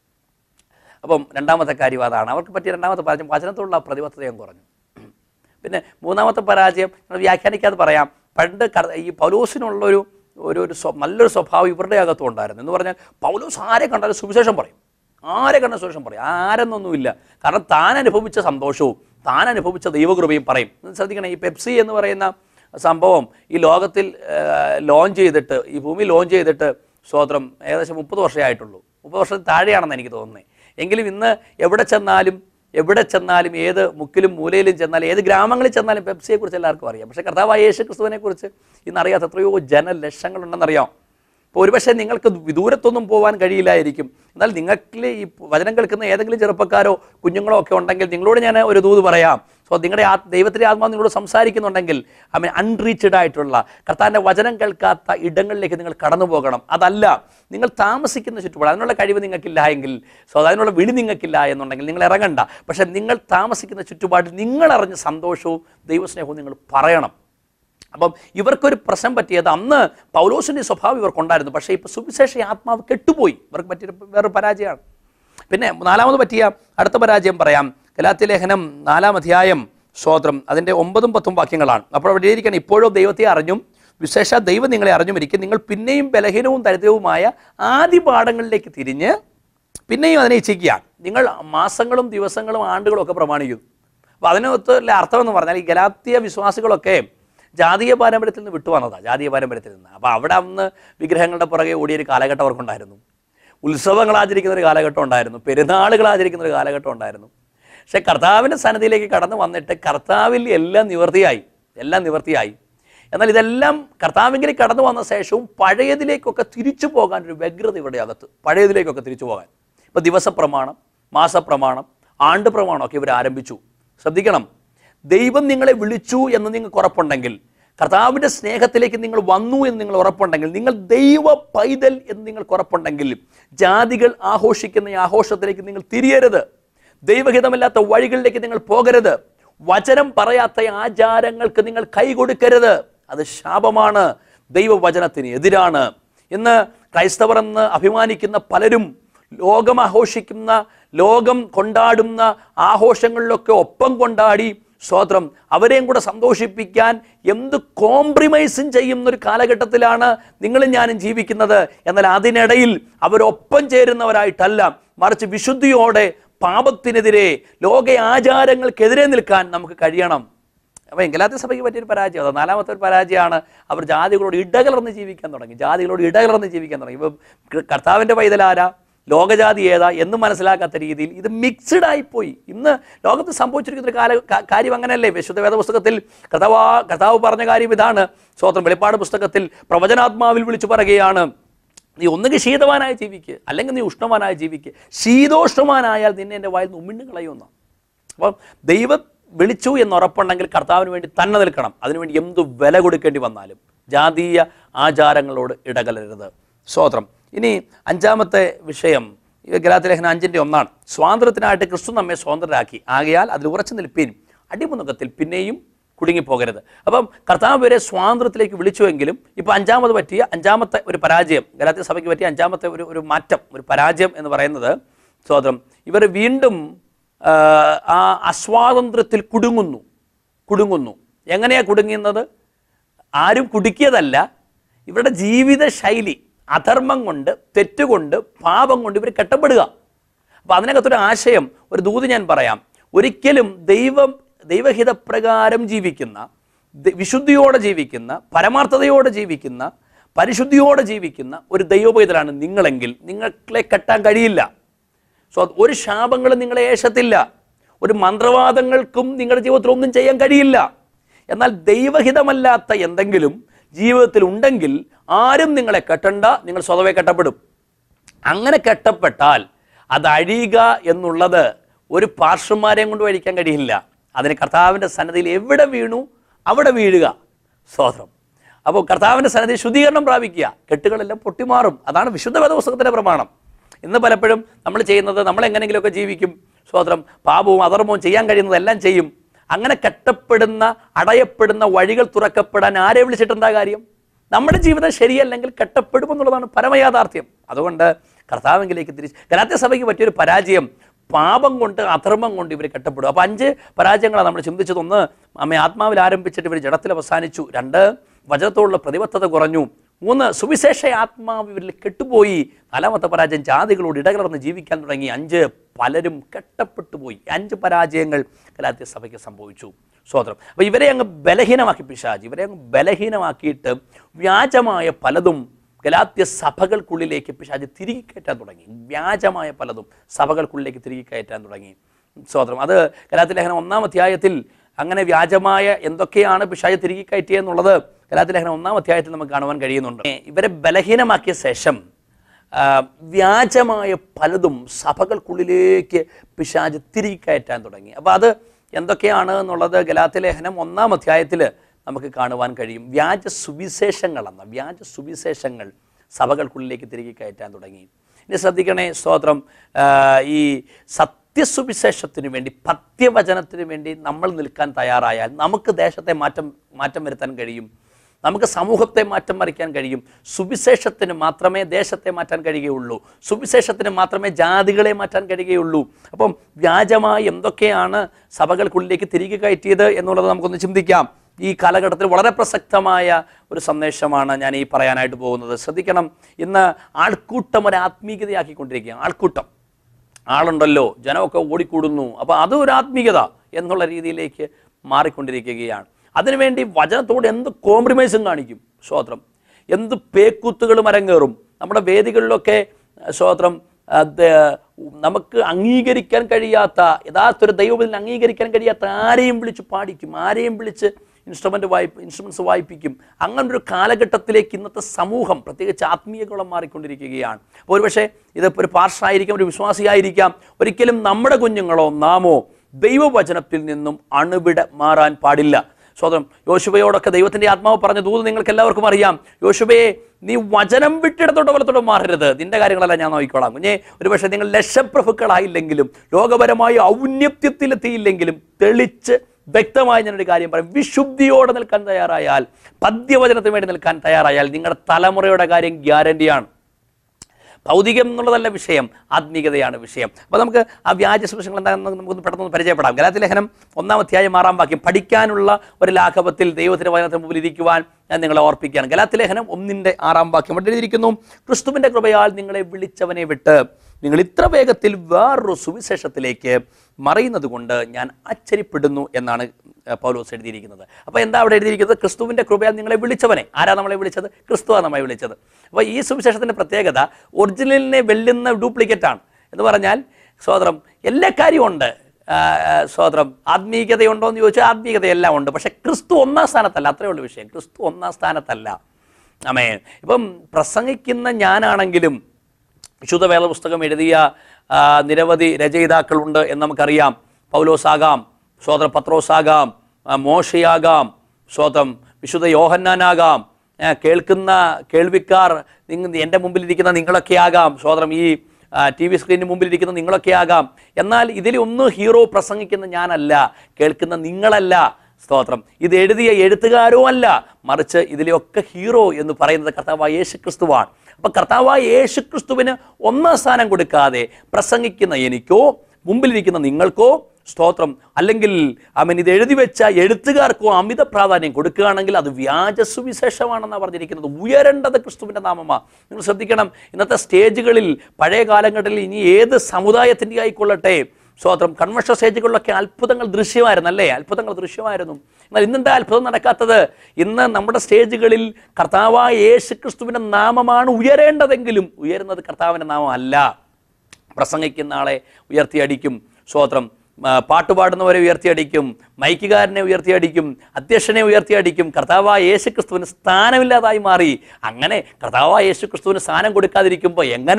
അപ്പം രണ്ടാമത്തെ കാര്യം അതാണ് അവർക്ക് പറ്റിയ രണ്ടാമത്തെ പരാജയം വചനത്തോടുള്ള പ്രതിബദ്ധതയും കുറഞ്ഞു പിന്നെ മൂന്നാമത്തെ പരാജയം നമ്മൾ വ്യാഖ്യാനിക്കാതെ പറയാം പണ്ട് കർ- ഈ പൗലോസിനുള്ളൊരു ഒരു ഒരു സ്വ- നല്ലൊരു സ്വഭാവം ഇവരുടെ അകത്തും ഉണ്ടായിരുന്നു എന്ന് പറഞ്ഞാൽ പൗലോസ് ആരെ കണ്ടാലും സുവിശേഷം പറയും ആരെ കണ്ട സുവിശേഷം പറയും ആരെന്നൊന്നുമില്ല കാരണം താൻ അനുഭവിച്ച സന്തോഷവും താൻ അനുഭവിച്ച ദൈവകൃപയും പറയും ഒന്ന് ശ്രദ്ധിക്കണം ഈ പെപ്സി എന്ന് പറയുന്ന സംഭവം ഈ ലോകത്തിൽ ലോഞ്ച് ചെയ്തിട്ട് ഈ ഭൂമി ലോഞ്ച് ചെയ്തിട്ട് സ്വോത്രം ഏകദേശം മുപ്പത് വർഷമേ ആയിട്ടുള്ളൂ മുപ്പത് വർഷത്തിൽ താഴെയാണെന്ന് എനിക്ക് തോന്നുന്നത് എങ്കിലും ഇന്ന് എവിടെ ചെന്നാലും എവിടെ ചെന്നാലും ഏത് മുക്കിലും മൂലയിലും ചെന്നാലും ഏത് ഗ്രാമങ്ങളിൽ ചെന്നാലും പെപ്സിയെക്കുറിച്ച് എല്ലാവർക്കും അറിയാം പക്ഷേ കർത്താവായ യേശു ക്രിസ്തുവിനെ കുറിച്ച് ഇന്നറിയാത്ത എത്രയോ ജനലക്ഷങ്ങളുണ്ടെന്നറിയാം ഇപ്പോൾ ഒരുപക്ഷെ നിങ്ങൾക്ക് വിദൂരത്തൊന്നും പോകാൻ കഴിയില്ലായിരിക്കും എന്നാൽ നിങ്ങൾക്ക് ഈ വചനം കേൾക്കുന്ന ഏതെങ്കിലും ചെറുപ്പക്കാരോ കുഞ്ഞുങ്ങളോ ഒക്കെ ഉണ്ടെങ്കിൽ നിങ്ങളോട് ഞാൻ ഒരു ദൂത് പറയാം സോ നിങ്ങളുടെ ആ ദൈവത്തിൻ്റെ ആത്മാവ് നിങ്ങളോട് സംസാരിക്കുന്നുണ്ടെങ്കിൽ ഐ മീൻ അൺറീച്ചഡ് ആയിട്ടുള്ള കർത്താവിൻ്റെ വചനം കേൾക്കാത്ത ഇടങ്ങളിലേക്ക് നിങ്ങൾ കടന്നു പോകണം അതല്ല നിങ്ങൾ താമസിക്കുന്ന ചുറ്റുപാട് അതിനുള്ള കഴിവ് നിങ്ങൾക്കില്ല എങ്കിൽ സോ അതിനുള്ള വിളി നിങ്ങൾക്കില്ല എന്നുണ്ടെങ്കിൽ നിങ്ങൾ ഇറങ്ങണ്ട പക്ഷേ നിങ്ങൾ താമസിക്കുന്ന ചുറ്റുപാടിൽ നിങ്ങൾ അറിഞ്ഞ സന്തോഷവും ദൈവസ്നേഹവും നിങ്ങൾ പറയണം അപ്പം ഇവർക്കൊരു പ്രശ്നം പറ്റിയത് അന്ന് പൗലോസിൻ്റെ സ്വഭാവം ഇവർക്കുണ്ടായിരുന്നു പക്ഷേ ഇപ്പോൾ സുവിശേഷ ആത്മാവ് കെട്ടുപോയി ഇവർക്ക് പറ്റിയ വേറൊരു പരാജയമാണ് പിന്നെ നാലാമത് പറ്റിയ അടുത്ത പരാജയം പറയാം ഗലാത്യ ലേഖനം നാലാം അധ്യായം സ്വോത്രം അതിൻ്റെ ഒമ്പതും പത്തും വാക്യങ്ങളാണ് അപ്പോൾ അവിടെ ഇരിക്കണം ഇപ്പോഴും ദൈവത്തെ അറിഞ്ഞും വിശേഷ ദൈവം നിങ്ങളെ അറിഞ്ഞുമിരിക്കും നിങ്ങൾ പിന്നെയും ബലഹീനവും ദരിദ്രവുമായ ആദ്യ പാഠങ്ങളിലേക്ക് തിരിഞ്ഞ് പിന്നെയും അതിനെ ഇച്ഛിക്കുകയാണ് നിങ്ങൾ മാസങ്ങളും ദിവസങ്ങളും ആണ്ടുകളും ഒക്കെ പ്രമാണിക്കുന്നു അപ്പോൾ അതിനകത്തുള്ള അർത്ഥം എന്ന് പറഞ്ഞാൽ ഈ ഗലാത്തിയ വിശ്വാസികളൊക്കെ ജാതീയ പാരമ്പര്യത്തിൽ നിന്ന് വിട്ടുവന്നതാണ് ജാതീയ പാരമ്പര്യത്തിൽ നിന്ന് അപ്പോൾ അവിടെ അന്ന് വിഗ്രഹങ്ങളുടെ പുറകെ ഓടിയൊരു കാലഘട്ടം അവർക്കുണ്ടായിരുന്നു ഉത്സവങ്ങൾ ആചരിക്കുന്ന ഒരു കാലഘട്ടം ഉണ്ടായിരുന്നു പെരുന്നാളുകൾ ആചരിക്കുന്ന ഒരു കാലഘട്ടം ഉണ്ടായിരുന്നു പക്ഷേ കർത്താവിൻ്റെ സന്നദ്ധിയിലേക്ക് കടന്നു വന്നിട്ട് കർത്താവിൽ എല്ലാം നിവർത്തിയായി എല്ലാം നിവർത്തിയായി എന്നാൽ ഇതെല്ലാം കർത്താവിലേക്ക് കടന്നു വന്ന ശേഷവും പഴയതിലേക്കൊക്കെ തിരിച്ചു പോകാൻ ഒരു വ്യഗ്രത ഇവിടെ അകത്ത് പഴയതിലേക്കൊക്കെ തിരിച്ചു പോകാൻ ഇപ്പോൾ ദിവസപ്രമാണം മാസപ്രമാണം ആണ്ട് പ്രമാണമൊക്കെ ഇവർ ആരംഭിച്ചു ശ്രദ്ധിക്കണം ദൈവം നിങ്ങളെ വിളിച്ചു എന്ന് നിങ്ങൾക്ക് ഉറപ്പുണ്ടെങ്കിൽ കർത്താവിൻ്റെ സ്നേഹത്തിലേക്ക് നിങ്ങൾ വന്നു എന്ന് നിങ്ങൾ ഉറപ്പുണ്ടെങ്കിൽ നിങ്ങൾ ദൈവ പൈതൽ എന്ന് നിങ്ങൾക്ക് ഉറപ്പുണ്ടെങ്കിൽ ജാതികൾ ആഘോഷിക്കുന്ന ഈ ആഘോഷത്തിലേക്ക് നിങ്ങൾ തിരിയരുത് ദൈവഹിതമില്ലാത്ത വഴികളിലേക്ക് നിങ്ങൾ പോകരുത് വചനം പറയാത്ത ആചാരങ്ങൾക്ക് നിങ്ങൾ കൈ കൊടുക്കരുത് അത് ശാപമാണ് ദൈവവചനത്തിന് എതിരാണ് ഇന്ന് ക്രൈസ്തവർ എന്ന് അഭിമാനിക്കുന്ന പലരും ലോകം ആഘോഷിക്കുന്ന ലോകം കൊണ്ടാടുന്ന ആഘോഷങ്ങളിലൊക്കെ ഒപ്പം കൊണ്ടാടി സ്വോത്രം അവരെയും കൂടെ സന്തോഷിപ്പിക്കാൻ എന്ത് കോംപ്രമൈസും ചെയ്യുന്ന ഒരു കാലഘട്ടത്തിലാണ് നിങ്ങളും ഞാനും ജീവിക്കുന്നത് എന്നാൽ അതിനിടയിൽ അവരൊപ്പം ചേരുന്നവരായിട്ടല്ല മറിച്ച് വിശുദ്ധിയോടെ പാപത്തിനെതിരെ ലോക ആചാരങ്ങൾക്കെതിരെ നിൽക്കാൻ നമുക്ക് കഴിയണം അപ്പോൾ എങ്കിലാത്ത സഭയ്ക്ക് പറ്റിയൊരു പരാജയം അതാ നാലാമത്തെ ഒരു പരാജയമാണ് അവർ ജാതികളോട് ഇടകലർന്ന് ജീവിക്കാൻ തുടങ്ങി ജാതികളോട് ഇടകലർന്ന് ജീവിക്കാൻ തുടങ്ങി ഇപ്പം കർത്താവിൻ്റെ പൈതലാരാ ലോകജാതി ഏതാ എന്ന് മനസ്സിലാക്കാത്ത രീതിയിൽ ഇത് മിക്സ്ഡ് ആയിപ്പോയി ഇന്ന് ലോകത്ത് സംഭവിച്ചിരിക്കുന്ന ഒരു കാല കാ- കാര്യം അങ്ങനെയല്ലേ വിശുദ്ധ വേദ പുസ്തകത്തിൽ കർത്താവ് കർത്താവ് പറഞ്ഞ കാര്യം ഇതാണ് സ്വതന്ത്രം വെളിപ്പാട് പുസ്തകത്തിൽ പ്രവചനാത്മാവിൽ വിളിച്ചു പറയുകയാണ് നീ ഒന്നുകിൽ ശീതവാനായി ജീവിക്കുക അല്ലെങ്കിൽ നീ ഉഷ്ണവാനായി ജീവിക്കുക ശീതോഷ്ണവാനായാൽ നിന്നെ എൻ്റെ വായിൽ നിന്ന് ഉമ്മിണ്ണു കളയുമെന്ന് അപ്പം ദൈവം വിളിച്ചു എന്ന് ഉറപ്പുണ്ടെങ്കിൽ കർത്താവിന് വേണ്ടി തന്നെ നിൽക്കണം അതിനുവേണ്ടി എന്തു വില കൊടുക്കേണ്ടി വന്നാലും ജാതീയ ആചാരങ്ങളോട് ഇടകലരുത് സ്വോത്രം ഇനി അഞ്ചാമത്തെ വിഷയം ഗലാത്തിലേഖനം അഞ്ചിൻ്റെ ഒന്നാണ് സ്വാതന്ത്ര്യത്തിനായിട്ട് ക്രിസ്തു നമ്മെ സ്വതന്ത്രരാക്കി ആകയാൽ അതിൽ ഉറച്ചു നിൽപ്പീനും അടിമുഖത്തിൽ പിന്നെയും കുടുങ്ങിപ്പോകരുത് അപ്പം കർത്താവ് വരെ സ്വാതന്ത്ര്യത്തിലേക്ക് വിളിച്ചുവെങ്കിലും ഇപ്പോൾ അഞ്ചാമത് പറ്റിയ അഞ്ചാമത്തെ ഒരു പരാജയം ഗലാത്യ സഭയ്ക്ക് പറ്റിയ അഞ്ചാമത്തെ ഒരു ഒരു മാറ്റം ഒരു പരാജയം എന്ന് പറയുന്നത് സ്വതന്ത്രം ഇവർ വീണ്ടും ആ, ആ അസ്വാതന്ത്ര്യത്തിൽ കുടുങ്ങുന്നു കുടുങ്ങുന്നു എങ്ങനെയാണ് കുടുങ്ങുന്നത് ആരും കുടുക്കിയതല്ല ഇവരുടെ ജീവിത ശൈലി അധർമ്മം കൊണ്ട് തെറ്റുകൊണ്ട് പാപം കൊണ്ട് ഇവർ കെട്ടപ്പെടുക അപ്പോൾ അതിനകത്തൊരു ആശയം ഒരു ദൂത് ഞാൻ പറയാം ഒരിക്കലും ദൈവം ദൈവഹിതപ്രകാരം ജീവിക്കുന്ന ദ- വിശുദ്ധിയോടെ ജീവിക്കുന്ന പരമാർത്ഥതയോടെ ജീവിക്കുന്ന പരിശുദ്ധിയോടെ ജീവിക്കുന്ന ഒരു ദൈവപൈതലാണ് നിങ്ങളെങ്കിൽ നിങ്ങളെ കെട്ടാൻ കഴിയില്ല സോ ഒരു ശാപങ്ങളും നിങ്ങളെ ഏശത്തില്ല ഒരു മന്ത്രവാദങ്ങൾക്കും നിങ്ങളുടെ ജീവിതത്തിൽ ഒന്നും ചെയ്യാൻ കഴിയില്ല എന്നാൽ ദൈവഹിതമല്ലാത്ത എന്തെങ്കിലും ജീവിതത്തിൽ ഉണ്ടെങ്കിൽ ആരും നിങ്ങളെ കെട്ടണ്ട നിങ്ങൾ സ്വതവേ കെട്ടപ്പെടും അങ്ങനെ കെട്ടപ്പെട്ടാൽ അത് അഴിയുക എന്നുള്ളത് ഒരു പാർശ്വന്മാരെയും കൊണ്ട് വഴിക്കാൻ കഴിയില്ല അതിന് കർത്താവിൻ്റെ സന്നദ്ധിയിൽ എവിടെ വീണു അവിടെ വീഴുക സ്തോത്രം അപ്പോൾ കർത്താവിൻ്റെ സന്നദ്ധി ശുദ്ധീകരണം പ്രാപിക്കുക കെട്ടുകളെല്ലാം പൊട്ടിമാറും അതാണ് വിശുദ്ധ വേദപുസ്തകത്തിൻ്റെ പ്രമാണം ഇന്ന് പലപ്പോഴും നമ്മൾ ചെയ്യുന്നത് നമ്മൾ എങ്ങനെയെങ്കിലുമൊക്കെ ജീവിക്കും സ്തോത്രം പാപവും അധർമ്മവും ചെയ്യാൻ കഴിയുന്നതെല്ലാം ചെയ്യും അങ്ങനെ കെട്ടപ്പെടുന്ന അടയപ്പെടുന്ന വഴികൾ തുറക്കപ്പെടാൻ ആരെ വിളിച്ചിട്ടെന്താ കാര്യം നമ്മുടെ ജീവിതം ശരിയല്ലെങ്കിൽ കെട്ടപ്പെടും എന്നുള്ളതാണ് പരമയാഥാർത്ഥ്യം അതുകൊണ്ട് കർത്താവെങ്കിലേക്ക് തിരിച്ച് ഗലാത്യ സഭയ്ക്ക് പറ്റിയൊരു പരാജയം പാപം കൊണ്ട് അധർമ്മം കൊണ്ട് ഇവർ കെട്ടപ്പെടും അപ്പോൾ അഞ്ച് പരാജയങ്ങളാണ് നമ്മൾ ചിന്തിച്ചത് ഒന്ന് അമ്മ ആത്മാവിൽ ആരംഭിച്ചിട്ട് ഇവർ ജഡത്തിൽ അവസാനിച്ചു രണ്ട് വചനത്തോടുള്ള പ്രതിബദ്ധത കുറഞ്ഞു മൂന്ന് സുവിശേഷ ആത്മാവ് ഇവരിൽ കെട്ടുപോയി നാലാമത്തെ പരാജയം ജാതികളോട് ഇടകലർന്ന് ജീവിക്കാൻ തുടങ്ങി അഞ്ച് പലരും കെട്ടപ്പെട്ടു പോയി അഞ്ച് പരാജയങ്ങൾ ഗലാത്യ സഭയ്ക്ക് സംഭവിച്ചു സ്വോത്രം അപ്പോൾ ഇവരെ അങ്ങ് ബലഹീനമാക്കി പിശാജ് ഇവരെ അങ്ങ് ബലഹീനമാക്കിയിട്ട് വ്യാജമായ പലതും ഗലാത്യ സഭകൾക്കുള്ളിലേക്ക് പിശാജ് തിരികെ കയറ്റാൻ തുടങ്ങി വ്യാജമായ പലതും സഭകൾക്കുള്ളിലേക്ക് തിരികെ കയറ്റാൻ തുടങ്ങി സ്വോത്രം അത് ഗലാത്യ ലേഖനം ഒന്നാം അധ്യായത്തിൽ അങ്ങനെ വ്യാജമായ എന്തൊക്കെയാണ് പിശാജ് തിരികെ കയറ്റിയെന്നുള്ളത് ഗലാത്യ ലേഖനം ഒന്നാം അധ്യായത്തിൽ നമുക്ക് കാണുവാൻ കഴിയുന്നുണ്ട് ഇവരെ ബലഹീനമാക്കിയ ശേഷം ആ, വ്യാജമായ പലതും സഭകൾക്കുള്ളിലേക്ക് പിശാജ് തിരികെ കയറ്റാൻ തുടങ്ങി അപ്പോൾ അത് എന്തൊക്കെയാണ് എന്നുള്ളത് ഗലാത്യ ലേഖനം ഒന്നാം അധ്യായത്തിൽ നമുക്ക് കാണുവാൻ കഴിയും വ്യാജ സുവിശേഷങ്ങളെന്ന വ്യാജ സുവിശേഷങ്ങൾ സഭകൾക്കുള്ളിലേക്ക് തിരികെ കയറ്റാൻ തുടങ്ങി ഇനി ശ്രദ്ധിക്കണേ സ്തോത്രം ആ, ഈ സത്യസുവിശേഷത്തിന് വേണ്ടി പത്യവചനത്തിന് വേണ്ടി നമ്മൾ നിൽക്കാൻ തയ്യാറായാൽ നമുക്ക് ദേശത്തെ മാറ്റം മാറ്റം വരുത്താൻ കഴിയും നമുക്ക് സമൂഹത്തെ മാറ്റം മറിക്കാൻ കഴിയും സുവിശേഷത്തിന് മാത്രമേ ദേശത്തെ മാറ്റാൻ കഴിയുകയുള്ളൂ സുവിശേഷത്തിന് മാത്രമേ ജാതികളെ മാറ്റാൻ കഴിയുകയുള്ളൂ അപ്പം വ്യാജമായി എന്തൊക്കെയാണ് സഭകൾക്കുള്ളിലേക്ക് തിരികെ കയറ്റിയത് എന്നുള്ളത് നമുക്കൊന്ന് ചിന്തിക്കാം ഈ കാലഘട്ടത്തിൽ വളരെ പ്രസക്തമായ ഒരു സന്ദേശമാണ് ഞാൻ ഈ പറയാനായിട്ട് പോകുന്നത് ശ്രദ്ധിക്കണം ഇന്ന് ആൾക്കൂട്ടം ഒരു ആത്മീയതയാക്കിക്കൊണ്ടിരിക്കുകയാണ് ആൾക്കൂട്ടം ആളുണ്ടല്ലോ ജനമൊക്കെ ഓടിക്കൂടുന്നു അപ്പോൾ അതും ഒരു ആത്മീയത എന്നുള്ള രീതിയിലേക്ക് മാറിക്കൊണ്ടിരിക്കുകയാണ് അതിനുവേണ്ടി വചനത്തോട് എന്ത് കോംപ്രമൈസും കാണിക്കും സ്തോത്രം എന്ത് പേക്കൂത്തുകളും അരങ്ങേറും നമ്മുടെ വേദികളിലൊക്കെ സ്തോത്രം അത് നമുക്ക് അംഗീകരിക്കാൻ കഴിയാത്ത യഥാർത്ഥ ഒരു ദൈവത്തിൽ അംഗീകരിക്കാൻ കഴിയാത്ത ആരെയും വിളിച്ച് പാടിക്കും ആരെയും വിളിച്ച് ഇൻസ്ട്രുമെൻ്റ് വായ്പ ഇൻസ്ട്രുമെൻറ്റ്സ് വായിപ്പിക്കും അങ്ങനൊരു കാലഘട്ടത്തിലേക്ക് ഇന്നത്തെ സമൂഹം പ്രത്യേകിച്ച് ആത്മീയകുളം മാറിക്കൊണ്ടിരിക്കുകയാണ് അപ്പോൾ ഒരുപക്ഷെ ഇതിപ്പോൾ ഒരു പാർഷായിരിക്കാം ഒരു വിശ്വാസിയായിരിക്കാം ഒരിക്കലും നമ്മുടെ കുഞ്ഞുങ്ങളോ നാമോ ദൈവവചനത്തിൽ നിന്നും അണുവിട മാറാൻ പാടില്ല സ്വതം യോശുവയോടൊക്കെ ദൈവത്തിന്റെ ആത്മാവ് പറഞ്ഞ ദൂത് നിങ്ങൾക്ക് എല്ലാവർക്കും അറിയാം യോശുവയെ നീ വചനം വിട്ടിടത്തോട്ട് വലത്തോട്ട് മാറരുത് നിന്റെ കാര്യങ്ങളെല്ലാം ഞാൻ നോക്കിക്കോളാം കുഞ്ഞെ ഒരുപക്ഷെ നിങ്ങൾ ലക്ഷപ്രഭുക്കളായില്ലെങ്കിലും ലോകപരമായ ഔന്നത്യത്തിലെത്തിയില്ലെങ്കിലും തെളിച്ച് വ്യക്തമായി ഞാനൊരു കാര്യം പറയും വിശുദ്ധിയോടെ നിൽക്കാൻ തയ്യാറായാൽ പദ്യവചനത്തിന് വേണ്ടി നിൽക്കാൻ തയ്യാറായാൽ നിങ്ങളുടെ തലമുറയുടെ കാര്യം ഗ്യാരണ്ടിയാണ് ഭൗതികം എന്നുള്ളതല്ല വിഷയം ആത്മീയതയാണ് വിഷയം അപ്പോൾ നമുക്ക് ആ വ്യാജ സുവിശേഷങ്ങൾ എന്താണെന്ന് നമുക്കൊന്ന് പെട്ടെന്ന് പരിചയപ്പെടാം ഗലാത്തി ലേഖനം ഒന്നാം അധ്യായം ആറാം വാക്യം പഠിക്കാനുള്ള ഒരു ലാഘവത്തിൽ ദൈവത്തിന്റെ വചനത്തിന് മുമ്പിൽ ഇരിക്കുവാൻ ഞാൻ നിങ്ങളെ ഓർപ്പിക്കുകയാണ് ഗലാത്തി ലേഖനം ഒന്നിൻ്റെ ആറാം വാക്യം ഇവിടെ എഴുതിയിരിക്കുന്നു ക്രിസ്തുവിൻ്റെ കൃപയാൽ നിങ്ങളെ വിളിച്ചവനെ വിട്ട് നിങ്ങൾ ഇത്ര വേഗത്തിൽ വേറൊരു സുവിശേഷത്തിലേക്ക് മറയുന്നത് കൊണ്ട് ഞാൻ ആശ്ചര്യപ്പെടുന്നു എന്നാണ് ഏഹ്, പൗലോസ് എഴുതിയിരിക്കുന്നത് അപ്പോൾ എന്താ അവിടെ എഴുതിയിരിക്കുന്നത് ക്രിസ്തുവിൻ്റെ കൃപയാൽ നിങ്ങളെ വിളിച്ചവനെ ആരാ നമ്മളെ വിളിച്ചത് ക്രിസ്തുവാണ് നമ്മളെ വിളിച്ചത് അപ്പോൾ ഈ സുവിശേഷത്തിൻ്റെ പ്രത്യേകത ഒറിജിനലിനെ വെല്ലുന്ന ഡ്യൂപ്ലിക്കേറ്റ് ആണ് എന്ന് പറഞ്ഞാൽ സ്വതന്ത്രം എല്ലാ കാര്യവും ഉണ്ട് ആ, ആ, സ്വതന്ത്രം ആത്മീയതയുണ്ടോ എന്ന് ചോദിച്ചാൽ ആത്മീയതയെല്ലാം ഉണ്ട് പക്ഷേ ക്രിസ്തു ഒന്നാം സ്ഥാനത്തല്ല അത്രയേ ഉള്ളൂ വിഷയം ക്രിസ്തു ഒന്നാം സ്ഥാനത്തല്ല അമേ ഇപ്പം പ്രസംഗിക്കുന്ന ഞാനാണെങ്കിലും വിശുദ്ധ വേദപുസ്തകം എഴുതിയ ആ, നിരവധി രചയിതാക്കളുണ്ട് എന്ന് നമുക്കറിയാം പൗലോസാകാം സ്വോത്ര പത്രോസാകാം ആ, മോശയാകാം സ്വോത്രം വിശുദ്ധ യോഹന്നാനാകാം ആ, കേൾക്കുന്ന കേൾവിക്കാർ നിങ്ങൾ എൻ്റെ മുമ്പിലിരിക്കുന്ന നിങ്ങളൊക്കെ ആകാം സ്വോത്രം ഈ ടി വി സ്ക്രീനിന് മുമ്പിലിരിക്കുന്ന നിങ്ങളൊക്കെ ആകാം എന്നാൽ ഇതിൽ ഒന്ന് ഹീറോ പ്രസംഗിക്കുന്ന ഞാനല്ല കേൾക്കുന്ന നിങ്ങളല്ല സ്തോത്രം ഇത് എഴുതിയ എഴുത്തുകാരോ അല്ല മറിച്ച് ഇതിലെയൊക്കെ ഹീറോ എന്ന് പറയുന്നത് കർത്താവായ യേശു ക്രിസ്തുവാണ് അപ്പം കർത്താവായ യേശു ക്രിസ്തുവിന് ഒന്നാം സ്ഥാനം കൊടുക്കാതെ പ്രസംഗിക്കുന്ന എനിക്കോ മുമ്പിലിരിക്കുന്ന നിങ്ങൾക്കോ സ്തോത്രം അല്ലെങ്കിൽ അവൻ ഇത് എഴുതി വെച്ച എഴുത്തുകാർക്കോ അമിത പ്രാധാന്യം കൊടുക്കുകയാണെങ്കിൽ അത് വ്യാജ സുവിശേഷമാണെന്നാണ് പറഞ്ഞിരിക്കുന്നത് ഉയരേണ്ടത് ക്രിസ്തുവിൻ്റെ നാമമാണ് നിങ്ങൾ ശ്രദ്ധിക്കണം ഇന്നത്തെ സ്റ്റേജുകളിൽ പഴയ കാലങ്ങളിൽ ഇനി ഏത് സമുദായത്തിൻ്റെ ആയിക്കൊള്ളട്ടെ സ്വോത്രം കൺവെൻഷൻ സ്റ്റേജുകളിലൊക്കെ അത്ഭുതങ്ങൾ ദൃശ്യമായിരുന്നു അല്ലേ അത്ഭുതങ്ങൾ ദൃശ്യമായിരുന്നു എന്നാൽ ഇന്നെന്താ അത്ഭുതം നടക്കാത്തത് ഇന്ന് നമ്മുടെ സ്റ്റേജുകളിൽ കർത്താവായ യേശു ക്രിസ്തുവിൻ്റെ നാമമാണ് ഉയരേണ്ടതെങ്കിലും ഉയരുന്നത് കർത്താവിൻ്റെ നാമമല്ല പ്രസംഗിക്കുന്ന ആളെ ഉയർത്തിയടിക്കും സ്വോത്രം ആ, പാട്ടുപാടുന്നവരെ ഉയർത്തിയടിക്കും മൈക്കുകാരനെ ഉയർത്തിയടിക്കും അധ്യക്ഷനെ ഉയർത്തിയടിക്കും കർത്താവായ യേശു ക്രിസ്തുവിന് സ്ഥാനമില്ലാതായി മാറി അങ്ങനെ കർത്താവായ യേശു ക്രിസ്തുവിന് സ്ഥാനം കൊടുക്കാതിരിക്കുമ്പോൾ എങ്ങനാ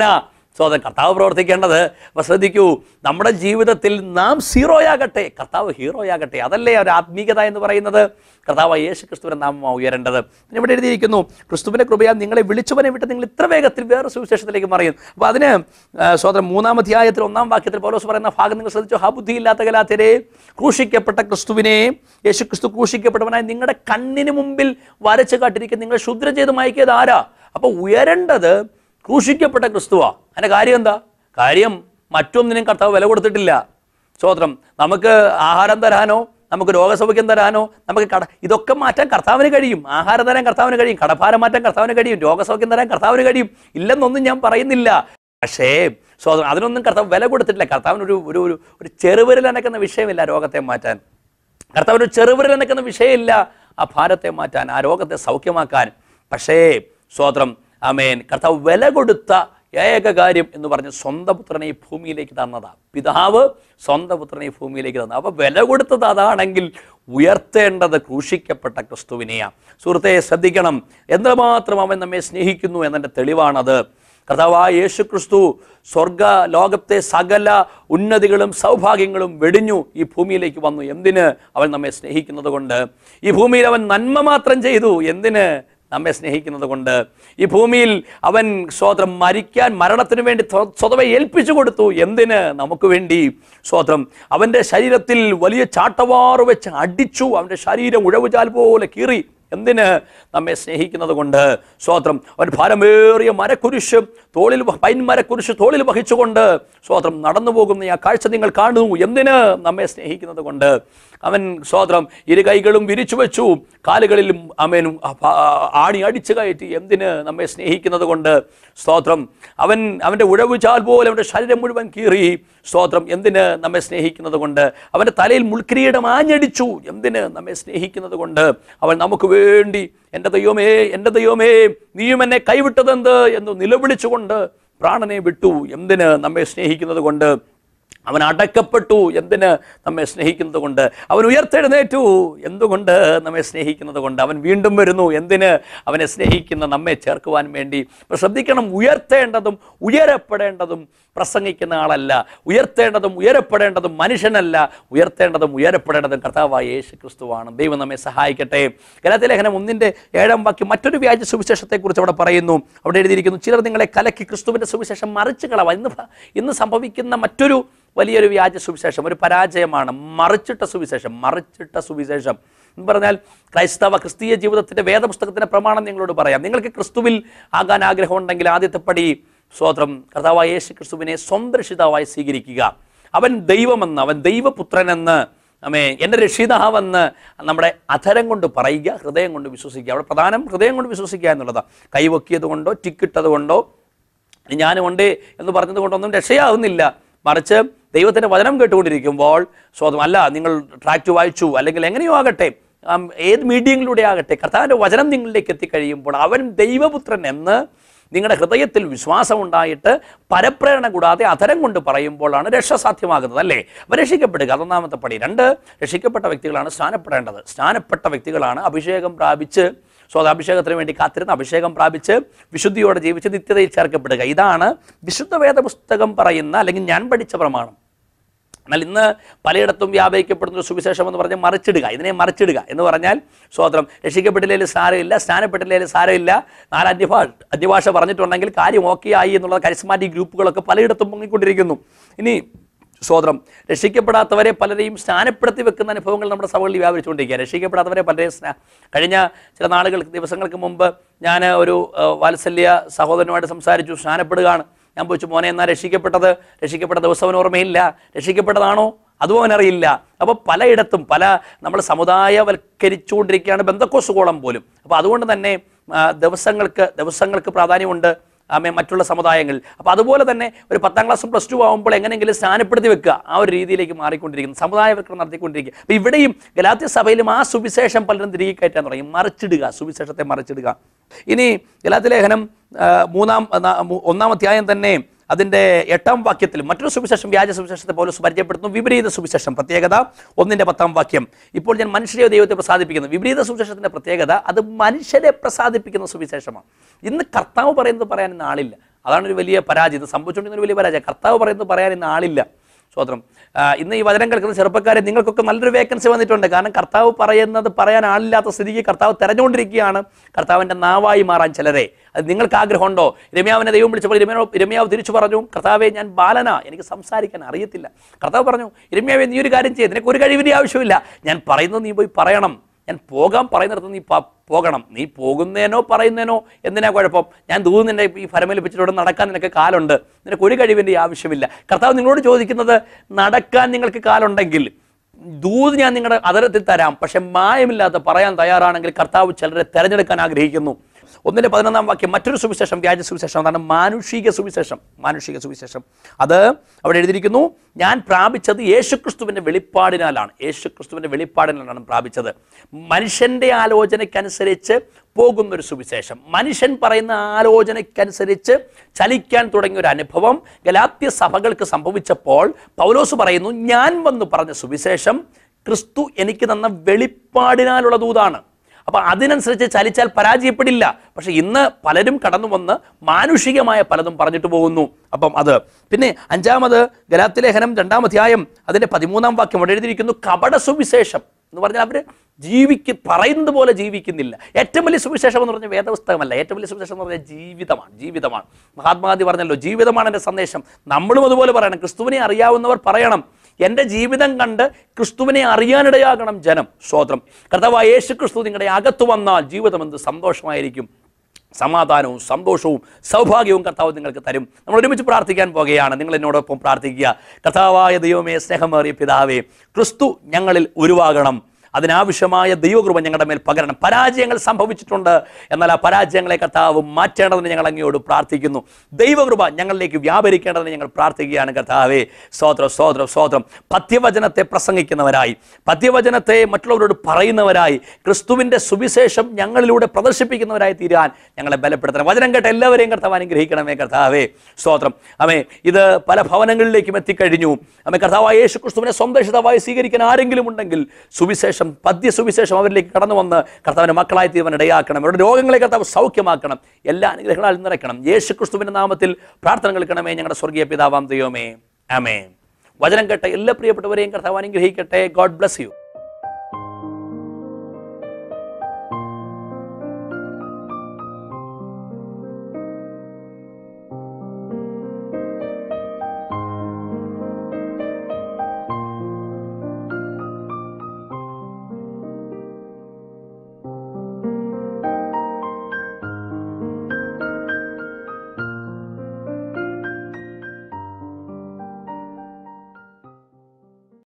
സ്വതം കർത്താവ് പ്രവർത്തിക്കേണ്ടത് അപ്പോൾ ശ്രദ്ധിക്കൂ നമ്മുടെ ജീവിതത്തിൽ നാം സീറോയാകട്ടെ കർത്താവ് ഹീറോയാകട്ടെ അതല്ലേ ഒരു ആത്മീയത എന്ന് പറയുന്നത് കർത്താവ് യേശു ക്രിസ്തുവിനെ നാം ഉയരേണ്ടത് പിന്നെ ഇവിടെ എഴുതിയിരിക്കുന്നു ക്രിസ്തുവിൻ്റെ കൃപയാൽ നിങ്ങളെ വിളിച്ചവനെ വിട്ട് നിങ്ങൾ ഇത്ര വേഗത്തിൽ വേറെ സുവിശേഷത്തിലേക്ക് മറിയും അപ്പോൾ അതിന് സ്വതം മൂന്നാം അധ്യായത്തിൽ ഒന്നാം വാക്യത്തിൽ പൗലോസ് പറയുന്ന ഭാഗം നിങ്ങൾ ശ്രദ്ധിച്ചു ഹാ ബുദ്ധിയില്ലാത്ത കലാത്തരെ ക്രൂശിക്കപ്പെട്ട ക്രിസ്തുവിനെ യേശു ക്രിസ്തു ക്രൂശിക്കപ്പെട്ടവനായി നിങ്ങളുടെ കണ്ണിന് മുമ്പിൽ വരച്ച് കാട്ടിരിക്കുന്ന നിങ്ങൾ ശുദ്രം ചെയ്ത് മയക്കിയത് ആരാ അപ്പോൾ ഉയരേണ്ടത് ക്രൂശിക്കപ്പെട്ട ക്രിസ്തുവാ അതിൻ്റെ കാര്യം എന്താ കാര്യം മറ്റൊന്നിനും കർത്താവ് വില കൊടുത്തിട്ടില്ല സ്വോത്രം നമുക്ക് ആഹാരം തരാനോ നമുക്ക് രോഗസൗഖ്യം തരാനോ നമുക്ക് കട ഇതൊക്കെ മാറ്റാൻ കർത്താവിന് കഴിയും ആഹാരം തരാൻ കർത്താവിന് കഴിയും കടഭാരം മാറ്റാൻ കർത്താവിന് കഴിയും രോഗസൗഖ്യം തരാൻ കർത്താവിന് കഴിയും ഇല്ലെന്നൊന്നും ഞാൻ പറയുന്നില്ല പക്ഷേ സ്വതന്ത്രം അതിനൊന്നും കർത്താവ് വില കൊടുത്തിട്ടില്ല കർത്താവിന് ഒരു ഒരു ഒരു ഒരു ചെറുവിരൽ അനക്കുന്ന വിഷയമില്ല രോഗത്തെ മാറ്റാൻ കർത്താവിന് ഒരു ചെറുവിരൽ അനക്കുന്ന വിഷയമില്ല ആ ഭാരത്തെ മാറ്റാൻ ആ രോഗത്തെ സൗഖ്യമാക്കാൻ പക്ഷേ സ്വോത്രം അമേൻ കർത്താവ് വില കൊടുത്ത ഏക കാര്യം എന്ന് പറഞ്ഞ് സ്വന്തം പുത്രനെ ഈ ഭൂമിയിലേക്ക് തന്നതാ പിതാവ് സ്വന്തം പുത്രനെ ഈ ഭൂമിയിലേക്ക് തന്നത് അപ്പോൾ വില കൊടുത്തത് അതാണെങ്കിൽ ഉയർത്തേണ്ടത് ക്രൂശിക്കപ്പെട്ട ക്രിസ്തുവിനെയാ സുഹൃത്തെ ശ്രദ്ധിക്കണം എന്തുമാത്രം അവൻ നമ്മെ സ്നേഹിക്കുന്നു എന്നതിൻ്റെ തെളിവാണത് കർത്താവായ യേശു ക്രിസ്തു സ്വർഗ ലോകത്തെ സകല ഉന്നതികളും സൗഭാഗ്യങ്ങളും വെടിഞ്ഞു ഈ ഭൂമിയിലേക്ക് വന്നു എന്തിന് അവൻ നമ്മെ സ്നേഹിക്കുന്നത് കൊണ്ട് ഈ ഭൂമിയിൽ അവൻ നന്മ മാത്രം ചെയ്തു എന്തിന് നമ്മെ സ്നേഹിക്കുന്നത് കൊണ്ട് ഈ ഭൂമിയിൽ അവൻ സ്വോത്രം മരിക്കാൻ മരണത്തിന് വേണ്ടി സ്വ- സ്വതവേ ഏൽപ്പിച്ചു കൊടുത്തു എന്തിന് നമുക്ക് വേണ്ടി സ്വോത്രം അവൻ്റെ ശരീരത്തിൽ വലിയ ചാട്ടവാറ് വെച്ച് അടിച്ചു അവൻ്റെ ശരീരം ഉഴവുചാൽ പോലെ കീറി എന്തിന് നമ്മെ സ്നേഹിക്കുന്നത് കൊണ്ട് സ്വോത്രം അവൻ ഭാരമേറിയ മരക്കുരിശ് തോളിൽ വ- പൈൻ മരക്കുരിശ് തോളിൽ വഹിച്ചുകൊണ്ട് സ്വോത്രം നടന്നു പോകുന്ന ആ കാഴ്ച നിങ്ങൾ കാണൂ എന്തിന് നമ്മെ സ്നേഹിക്കുന്നത് കൊണ്ട് അവൻ സ്വോത്രം ഇരു കൈകളും വിരിച്ചു വെച്ചു കാലുകളിലും അമേനും ആണി അടിച്ചു കയറ്റി എന്തിന് നമ്മെ സ്നേഹിക്കുന്നത് കൊണ്ട് സ്തോത്രം അവൻ അവൻ്റെ ഉഴവുചാൽ പോലെ അവൻ്റെ ശരീരം മുഴുവൻ കീറി സ്തോത്രം എന്തിന് നമ്മെ സ്നേഹിക്കുന്നത് കൊണ്ട് അവൻ്റെ തലയിൽ മുൾക്കിരീടം ആഞ്ഞടിച്ചു എന്തിന് നമ്മെ സ്നേഹിക്കുന്നത് കൊണ്ട് അവൻ നമുക്ക് വേണ്ടി എൻ്റെ ദൈവമേ എൻ്റെ ദൈവമേ നീയും എന്നെ കൈവിട്ടതെന്ത് എന്ന് നിലവിളിച്ചുകൊണ്ട് പ്രാണനെ വിട്ടു എന്തിന് നമ്മെ സ്നേഹിക്കുന്നത് കൊണ്ട് അവൻ അടക്കപ്പെട്ടു എന്തിന് നമ്മെ സ്നേഹിക്കുന്നത് കൊണ്ട് അവൻ ഉയർത്തെഴുന്നേറ്റു എന്തുകൊണ്ട് നമ്മെ സ്നേഹിക്കുന്നത് കൊണ്ട് അവൻ വീണ്ടും വരുന്നു എന്തിന് അവനെ സ്നേഹിക്കുന്ന നമ്മെ ചേർക്കുവാൻ വേണ്ടി അപ്പോൾ ശ്രദ്ധിക്കണം ഉയർത്തേണ്ടതും ഉയരപ്പെടേണ്ടതും പ്രസംഗിക്കുന്ന ആളല്ല ഉയർത്തേണ്ടതും ഉയരപ്പെടേണ്ടതും മനുഷ്യനല്ല ഉയർത്തേണ്ടതും ഉയരപ്പെടേണ്ടതും കർത്താവായ യേശു ക്രിസ്തുവാണ് ദൈവം നമ്മെ സഹായിക്കട്ടെ ഗലാത്തി ലേഖനം ഒന്നിൻ്റെ ഏഴാം വാക്യം മറ്റൊരു വ്യാജ സുവിശേഷത്തെക്കുറിച്ച് അവിടെ പറയുന്നു അവിടെ എഴുതിയിരിക്കുന്നു ചിലർ നിങ്ങളെ കലക്കി ക്രിസ്തുവിൻ്റെ സുവിശേഷം മറിച്ച് കളവാ ഇന്ന് ഭ- ഇന്ന് സംഭവിക്കുന്ന മറ്റൊരു വലിയൊരു വ്യാജ സുവിശേഷം ഒരു പരാജയമാണ് മറിച്ചിട്ട സുവിശേഷം മറിച്ചിട്ട സുവിശേഷം എന്ന് പറഞ്ഞാൽ ക്രൈസ്തവ ക്രിസ്തീയ ജീവിതത്തിൻ്റെ വേദപുസ്തകത്തിൻ്റെ പ്രമാണം നിങ്ങളോട് പറയാം നിങ്ങൾക്ക് ക്രിസ്തുവിൽ ആകാൻ ആഗ്രഹമുണ്ടെങ്കിൽ ആദ്യത്തെ പടി സ്വോത്രം കർത്താവായ യേശു ക്രിസ്തുവിനെ സ്വന്തം രക്ഷിതാവായി സ്വീകരിക്കുക അവൻ ദൈവമെന്ന് അവൻ ദൈവപുത്രനെന്ന് അമേ എൻ്റെ രക്ഷിതാവെന്ന് നമ്മുടെ അധരം കൊണ്ട് പറയുക ഹൃദയം കൊണ്ട് വിശ്വസിക്കുക അവിടെ പ്രധാനം ഹൃദയം കൊണ്ട് വിശ്വസിക്കുക എന്നുള്ളതാണ് കൈവക്കിയത് കൊണ്ടോ ടിക്കിട്ടത് കൊണ്ടോ ഇനി ഞാനുമുണ്ട് എന്ന് പറഞ്ഞത് കൊണ്ടൊന്നും രക്ഷയാവുന്നില്ല മറിച്ച് ദൈവത്തിൻ്റെ വചനം കേട്ടുകൊണ്ടിരിക്കുമ്പോൾ സ്വതം അല്ല നിങ്ങൾ ട്രാക്റ്റ് വായിച്ചു അല്ലെങ്കിൽ എങ്ങനെയോ ആകട്ടെ ആം, ഏത് മീഡിയങ്ങളിലൂടെ ആകട്ടെ കർത്താവിൻ്റെ വചനം നിങ്ങളിലേക്ക് എത്തിക്കഴിയുമ്പോൾ അവൻ ദൈവപുത്രൻ എന്ന് നിങ്ങളുടെ ഹൃദയത്തിൽ വിശ്വാസമുണ്ടായിട്ട് പരപ്രേരണ കൂടാതെ അധരം കൊണ്ട് പറയുമ്പോഴാണ് രക്ഷ സാധ്യമാകുന്നത് അല്ലേ അപ്പോൾ രക്ഷിക്കപ്പെടുക അതൊന്നാമത്തെ പടി രണ്ട് രക്ഷിക്കപ്പെട്ട വ്യക്തികളാണ് സ്നാനപ്പെടേണ്ടത് സ്നാനപ്പെട്ട വ്യക്തികളാണ് അഭിഷേകം പ്രാപിച്ച് സ്വതാഭിഷേകത്തിന് വേണ്ടി കാത്തിരുന്ന് അഭിഷേകം പ്രാപിച്ച് വിശുദ്ധിയോടെ ജീവിച്ച് നിത്യതയിൽ ചേർക്കപ്പെടുക ഇതാണ് വിശുദ്ധ വേദപുസ്തകം പറയുന്ന അല്ലെങ്കിൽ ഞാൻ പഠിച്ച പ്രമാണം എന്നാൽ ഇന്ന് പലയിടത്തും വ്യാപരിക്കപ്പെടുന്ന ഒരു സുവിശേഷം എന്ന് പറഞ്ഞാൽ മറിച്ചിടുക ഇതിനെ മറിച്ചിടുക എന്ന് പറഞ്ഞാൽ സ്വോത്രം രക്ഷിക്കപ്പെട്ടില്ലെങ്കിൽ സാരമില്ല സ്നാനപ്പെട്ടില്ലെങ്കിൽ സാരമില്ല നാല് അന്യഭാഷ അന്യഭാഷ പറഞ്ഞിട്ടുണ്ടെങ്കിൽ കാര്യം ഓക്കെ ആയി എന്നുള്ള കരിസ്മാറ്റിക് ഗ്രൂപ്പുകളൊക്കെ പലയിടത്തും പൊങ്ങിക്കൊണ്ടിരിക്കുന്നു ഇനി സ്വോത്രം രക്ഷിക്കപ്പെടാത്തവരെ പലരെയും സ്നാനപ്പെടുത്തി വെക്കുന്ന അനുഭവങ്ങൾ നമ്മുടെ സഭകളിൽ വ്യാപരിച്ചുകൊണ്ടിരിക്കുക രക്ഷിക്കപ്പെടാത്തവരെ പലരെയും സ്നാ കഴിഞ്ഞ ചില നാളുകൾക്ക് ദിവസങ്ങൾക്ക് മുമ്പ് ഞാൻ ഒരു ആ, വാത്സല്യ സഹോദരനുമായിട്ട് സംസാരിച്ചു സ്നാനപ്പെടുകയാണ് ഞാൻ പോയിച്ചു മോനെ എന്നാ രക്ഷിക്കപ്പെട്ടത് രക്ഷിക്കപ്പെട്ട ദിവസം അവന് ഓർമ്മയില്ല രക്ഷിക്കപ്പെട്ടതാണോ അതും അവനറിയില്ല അപ്പോൾ പലയിടത്തും പല നമ്മൾ സമുദായവൽക്കരിച്ചുകൊണ്ടിരിക്കുകയാണ് ബന്ധക്കോസുകോളം പോലും അപ്പോൾ അതുകൊണ്ട് തന്നെ ആ, ദിവസങ്ങൾക്ക് ദിവസങ്ങൾക്ക് പ്രാധാന്യമുണ്ട് ആമേ മറ്റുള്ള സമുദായങ്ങൾ അപ്പോൾ അതുപോലെ തന്നെ ഒരു പത്താം ക്ലാസ്സും പ്ലസ് ടു ആകുമ്പോൾ എങ്ങനെയെങ്കിലും സ്ഥാനപ്പെടുത്തി വെക്കുക ആ ഒരു രീതിയിലേക്ക് മാറിക്കൊണ്ടിരിക്കുന്നു സമുദായവൽക്കരണം നടത്തിക്കൊണ്ടിരിക്കുക അപ്പോൾ ഇവിടെയും ഗലാത്യ സഭയിലും ആ സുവിശേഷം പലരും തിരികെ കയറ്റാൻ തുടങ്ങി മറിച്ചിടുക സുവിശേഷത്തെ മറിച്ചിടുക ഇനി ഗലാത്യ ലേഖനം ആ, മൂന്നാം ആ, മൂ- ഒന്നാം അധ്യായം തന്നെ അതിൻ്റെ എട്ടാം വാക്യത്തിൽ മറ്റൊരു സുവിശേഷം വ്യാജ സുവിശേഷത്തെ പോലും പരിചയപ്പെടുത്തുന്നു വിപരീത സുവിശേഷം പ്രത്യേകത ഒന്നിൻ്റെ പത്താം വാക്യം ഇപ്പോൾ ഞാൻ മനുഷ്യരെ ദൈവത്തെ പ്രസാദിപ്പിക്കുന്നു വിപരീത സുവിശേഷത്തിൻ്റെ പ്രത്യേകത അത് മനുഷ്യരെ പ്രസാദിപ്പിക്കുന്ന സുവിശേഷമാണ് ഇന്ന് കർത്താവ് പറയുന്നത് പറയാൻ ഇന്ന് ആളില്ല അതാണ് ഒരു വലിയ പരാജയം ഇത് സംഭവിച്ചുകൊണ്ടിരുന്ന ഒരു വലിയ പരാജയം കർത്താവ് പറയുന്നത് പറയാൻ ഇന്ന് ആളില്ല സ്വോത്രം ആ, ഇന്ന് ഈ വചനം കേൾക്കുന്ന ചെറുപ്പക്കാരെ നിങ്ങൾക്കൊക്കെ നല്ലൊരു വേക്കൻസി വന്നിട്ടുണ്ട് കാരണം കർത്താവ് പറയുന്നത് പറയാൻ ആളില്ലാത്ത സ്ഥിതിക്ക് കർത്താവ് തെരഞ്ഞുകൊണ്ടിരിക്കുകയാണ് കർത്താവിൻ്റെ നാവായി മാറാൻ ചിലരെ അത് നിങ്ങൾക്ക് ആഗ്രഹമുണ്ടോ രമ്യാവിനെ ദൈവം വിളിച്ചപ്പോൾ രമ്യാവ് രമ്യാവ് തിരിച്ചു പറഞ്ഞു കർത്താവെ ഞാൻ ബാലനാ എനിക്ക് സംസാരിക്കാൻ അറിയത്തില്ല കർത്താവ് പറഞ്ഞു രമ്യാവെ നീ ഒരു കാര്യം ചെയ്ത് നിനക്ക് ഒരു കഴിവിൻ്റെ ആവശ്യമില്ല ഞാൻ പറയുന്നത് നീ പോയി പറയണം ഞാൻ പോകാൻ പറയുന്നിടത്ത് നീ പ- പോകണം നീ പോകുന്നതിനോ പറയുന്നതിനോ എന്തിനാ കുഴപ്പം ഞാൻ ദൂരം നിന്നെ ഈ ഫലമേൽപ്പിച്ചിട്ട് നടക്കാൻ നിനക്ക് കാലുണ്ട് നിനക്ക് ഒരു കഴിവിൻ്റെ ആവശ്യമില്ല കർത്താവ് നിങ്ങളോട് ചോദിക്കുന്നത് നടക്കാൻ നിങ്ങൾക്ക് കാലുണ്ടെങ്കിൽ ദൂത് ഞാൻ നിങ്ങളുടെ അതരത്തിൽ തരാം പക്ഷെ മായമില്ലാത്ത പറയാൻ തയ്യാറാണെങ്കിൽ കർത്താവ് ചിലരെ തിരഞ്ഞെടുക്കാൻ ആഗ്രഹിക്കുന്നു ഒന്നിന്റെ പതിനൊന്നാം വാക്യം മറ്റൊരു സുവിശേഷം വ്യാജ സുവിശേഷം അതാണ് മാനുഷിക സുവിശേഷം മാനുഷിക സുവിശേഷം അത് അവിടെ എഴുതിയിരിക്കുന്നു ഞാൻ പ്രാപിച്ചത് യേശുക്രിസ്തുവിന്റെ വെളിപ്പാടിനാലാണ് യേശുക്രിസ്തുവിന്റെ വെളിപ്പാടിനാലാണ് പ്രാപിച്ചത് മനുഷ്യന്റെ ആലോചനയ്ക്കനുസരിച്ച് പോകുന്ന ഒരു സുവിശേഷം മനുഷ്യൻ പറയുന്ന ആലോചനയ്ക്കനുസരിച്ച് ചലിക്കാൻ തുടങ്ങിയ ഒരു അനുഭവം ഗലാത്യ സഭകൾക്ക് സംഭവിച്ചപ്പോൾ പൗലോസ് പറയുന്നു ഞാൻ വന്ന് പറഞ്ഞ സുവിശേഷം ക്രിസ്തു എനിക്ക് തന്ന വെളിപ്പാടിനാലുള്ള ദൂതാണ് അപ്പൊ അതിനനുസരിച്ച് ചലിച്ചാൽ പരാജയപ്പെടില്ല പക്ഷെ ഇന്ന് പലരും കടന്നു വന്ന് മാനുഷികമായ പലതും പറഞ്ഞിട്ട് പോകുന്നു അപ്പം അത് പിന്നെ അഞ്ചാമത് ഗലാത്തിലേഖനം രണ്ടാം അധ്യായം അതിന്റെ പതിമൂന്നാം വാക്യം അവിടെ എഴുതിയിരിക്കുന്നു കപട സുവിശേഷം എന്ന് പറഞ്ഞാൽ അവർ ജീവിക്ക് പറയുന്നത് പോലെ ജീവിക്കുന്നില്ല ഏറ്റവും വലിയ സുവിശേഷം എന്ന് പറഞ്ഞാൽ വേദപുസ്തകമല്ല ഏറ്റവും വലിയ സുവിശേഷം എന്ന് പറഞ്ഞാൽ ജീവിതമാണ് ജീവിതമാണ് മഹാത്മാഗാന്ധി പറഞ്ഞല്ലോ ജീവിതമാണ് എൻ്റെ സന്ദേശം നമ്മളും അതുപോലെ പറയണം ക്രിസ്തുവിനെ അറിയാവുന്നവർ പറയണം എൻ്റെ ജീവിതം കണ്ട് ക്രിസ്തുവിനെ അറിയാനിടയാകണം ജനം സ്വോത്രം കർത്താവായ യേശു ക്രിസ്തു നിങ്ങളുടെ അകത്ത് വന്നാൽ ജീവിതം എന്ത് സന്തോഷമായിരിക്കും സമാധാനവും സന്തോഷവും സൗഭാഗ്യവും കർത്താവ് നിങ്ങൾക്ക് തരും നമ്മൾ ഒരുമിച്ച് പ്രാർത്ഥിക്കാൻ പോകുകയാണ് നിങ്ങൾ എന്നോടൊപ്പം പ്രാർത്ഥിക്കുക കർത്താവായ ദൈവമേ സ്നേഹമേറിയ പിതാവേ ക്രിസ്തു ഞങ്ങളിൽ ഉരുവാകണം അതിനാവശ്യമായ ദൈവകൃപ ഞങ്ങളുടെ മേൽ പകരണം പരാജയങ്ങൾ സംഭവിച്ചിട്ടുണ്ട് എന്നാൽ ആ പരാജയങ്ങളെ കർത്താവ് മാറ്റേണ്ടതിന് ഞങ്ങൾ അങ്ങയോട് പ്രാർത്ഥിക്കുന്നു ദൈവകൃപ ഞങ്ങളിലേക്ക് വ്യാപരിക്കേണ്ടതിന് ഞങ്ങൾ പ്രാർത്ഥിക്കുകയാണ് കർത്താവേ സ്തോത്രം സ്തോത്രം സ്തോത്രം പദ്യവചനത്തെ പ്രസംഗിക്കുന്നവരായി പദ്യവചനത്തെ മറ്റുള്ളവരോട് പറയുന്നവരായി ക്രിസ്തുവിൻ്റെ സുവിശേഷം ഞങ്ങളിലൂടെ പ്രദർശിപ്പിക്കുന്നവരായി തീരാൻ ഞങ്ങളെ ബലപ്പെടുത്തണം വചനം കേട്ട എല്ലാവരെയും കർത്താവ് അനുഗ്രഹിക്കണമേ കർത്താവേ സ്തോത്രം അമേ ഇത് പല ഭവനങ്ങളിലേക്കും എത്തിക്കഴിഞ്ഞു അമ്മ കർത്താവായ യേശു ക്രിസ്തുവിനെ സ്വന്തം രക്ഷിതാവായി സ്വീകരിക്കാൻ ആരെങ്കിലും ഉണ്ടെങ്കിൽ സുവിശേഷം പദ്യ സുവിശേഷം അവരിലേക്ക് കടന്നു വന്ന് കർത്താവിൻ്റെ മക്കളായി തീരുവാൻ ഇടയാക്കണം അവരുടെ രോഗങ്ങളെ കർത്താവ് സൗഖ്യമാക്കണം എല്ലാ അനുഗ്രഹങ്ങളാൽ നിറയ്ക്കണം യേശു ക്രിസ്തുവിൻ്റെ നാമത്തിൽ പ്രാർത്ഥന കേൾക്കണമേ ഞങ്ങളുടെ സ്വർഗീയ പിതാവാം ദൈവമേ ആമേ വചനം കേട്ട എല്ലാ പ്രിയപ്പെട്ടവരെയും കർത്താവ് അനുഗ്രഹിക്കട്ടെ ഗോഡ് ബ്ലസ് യു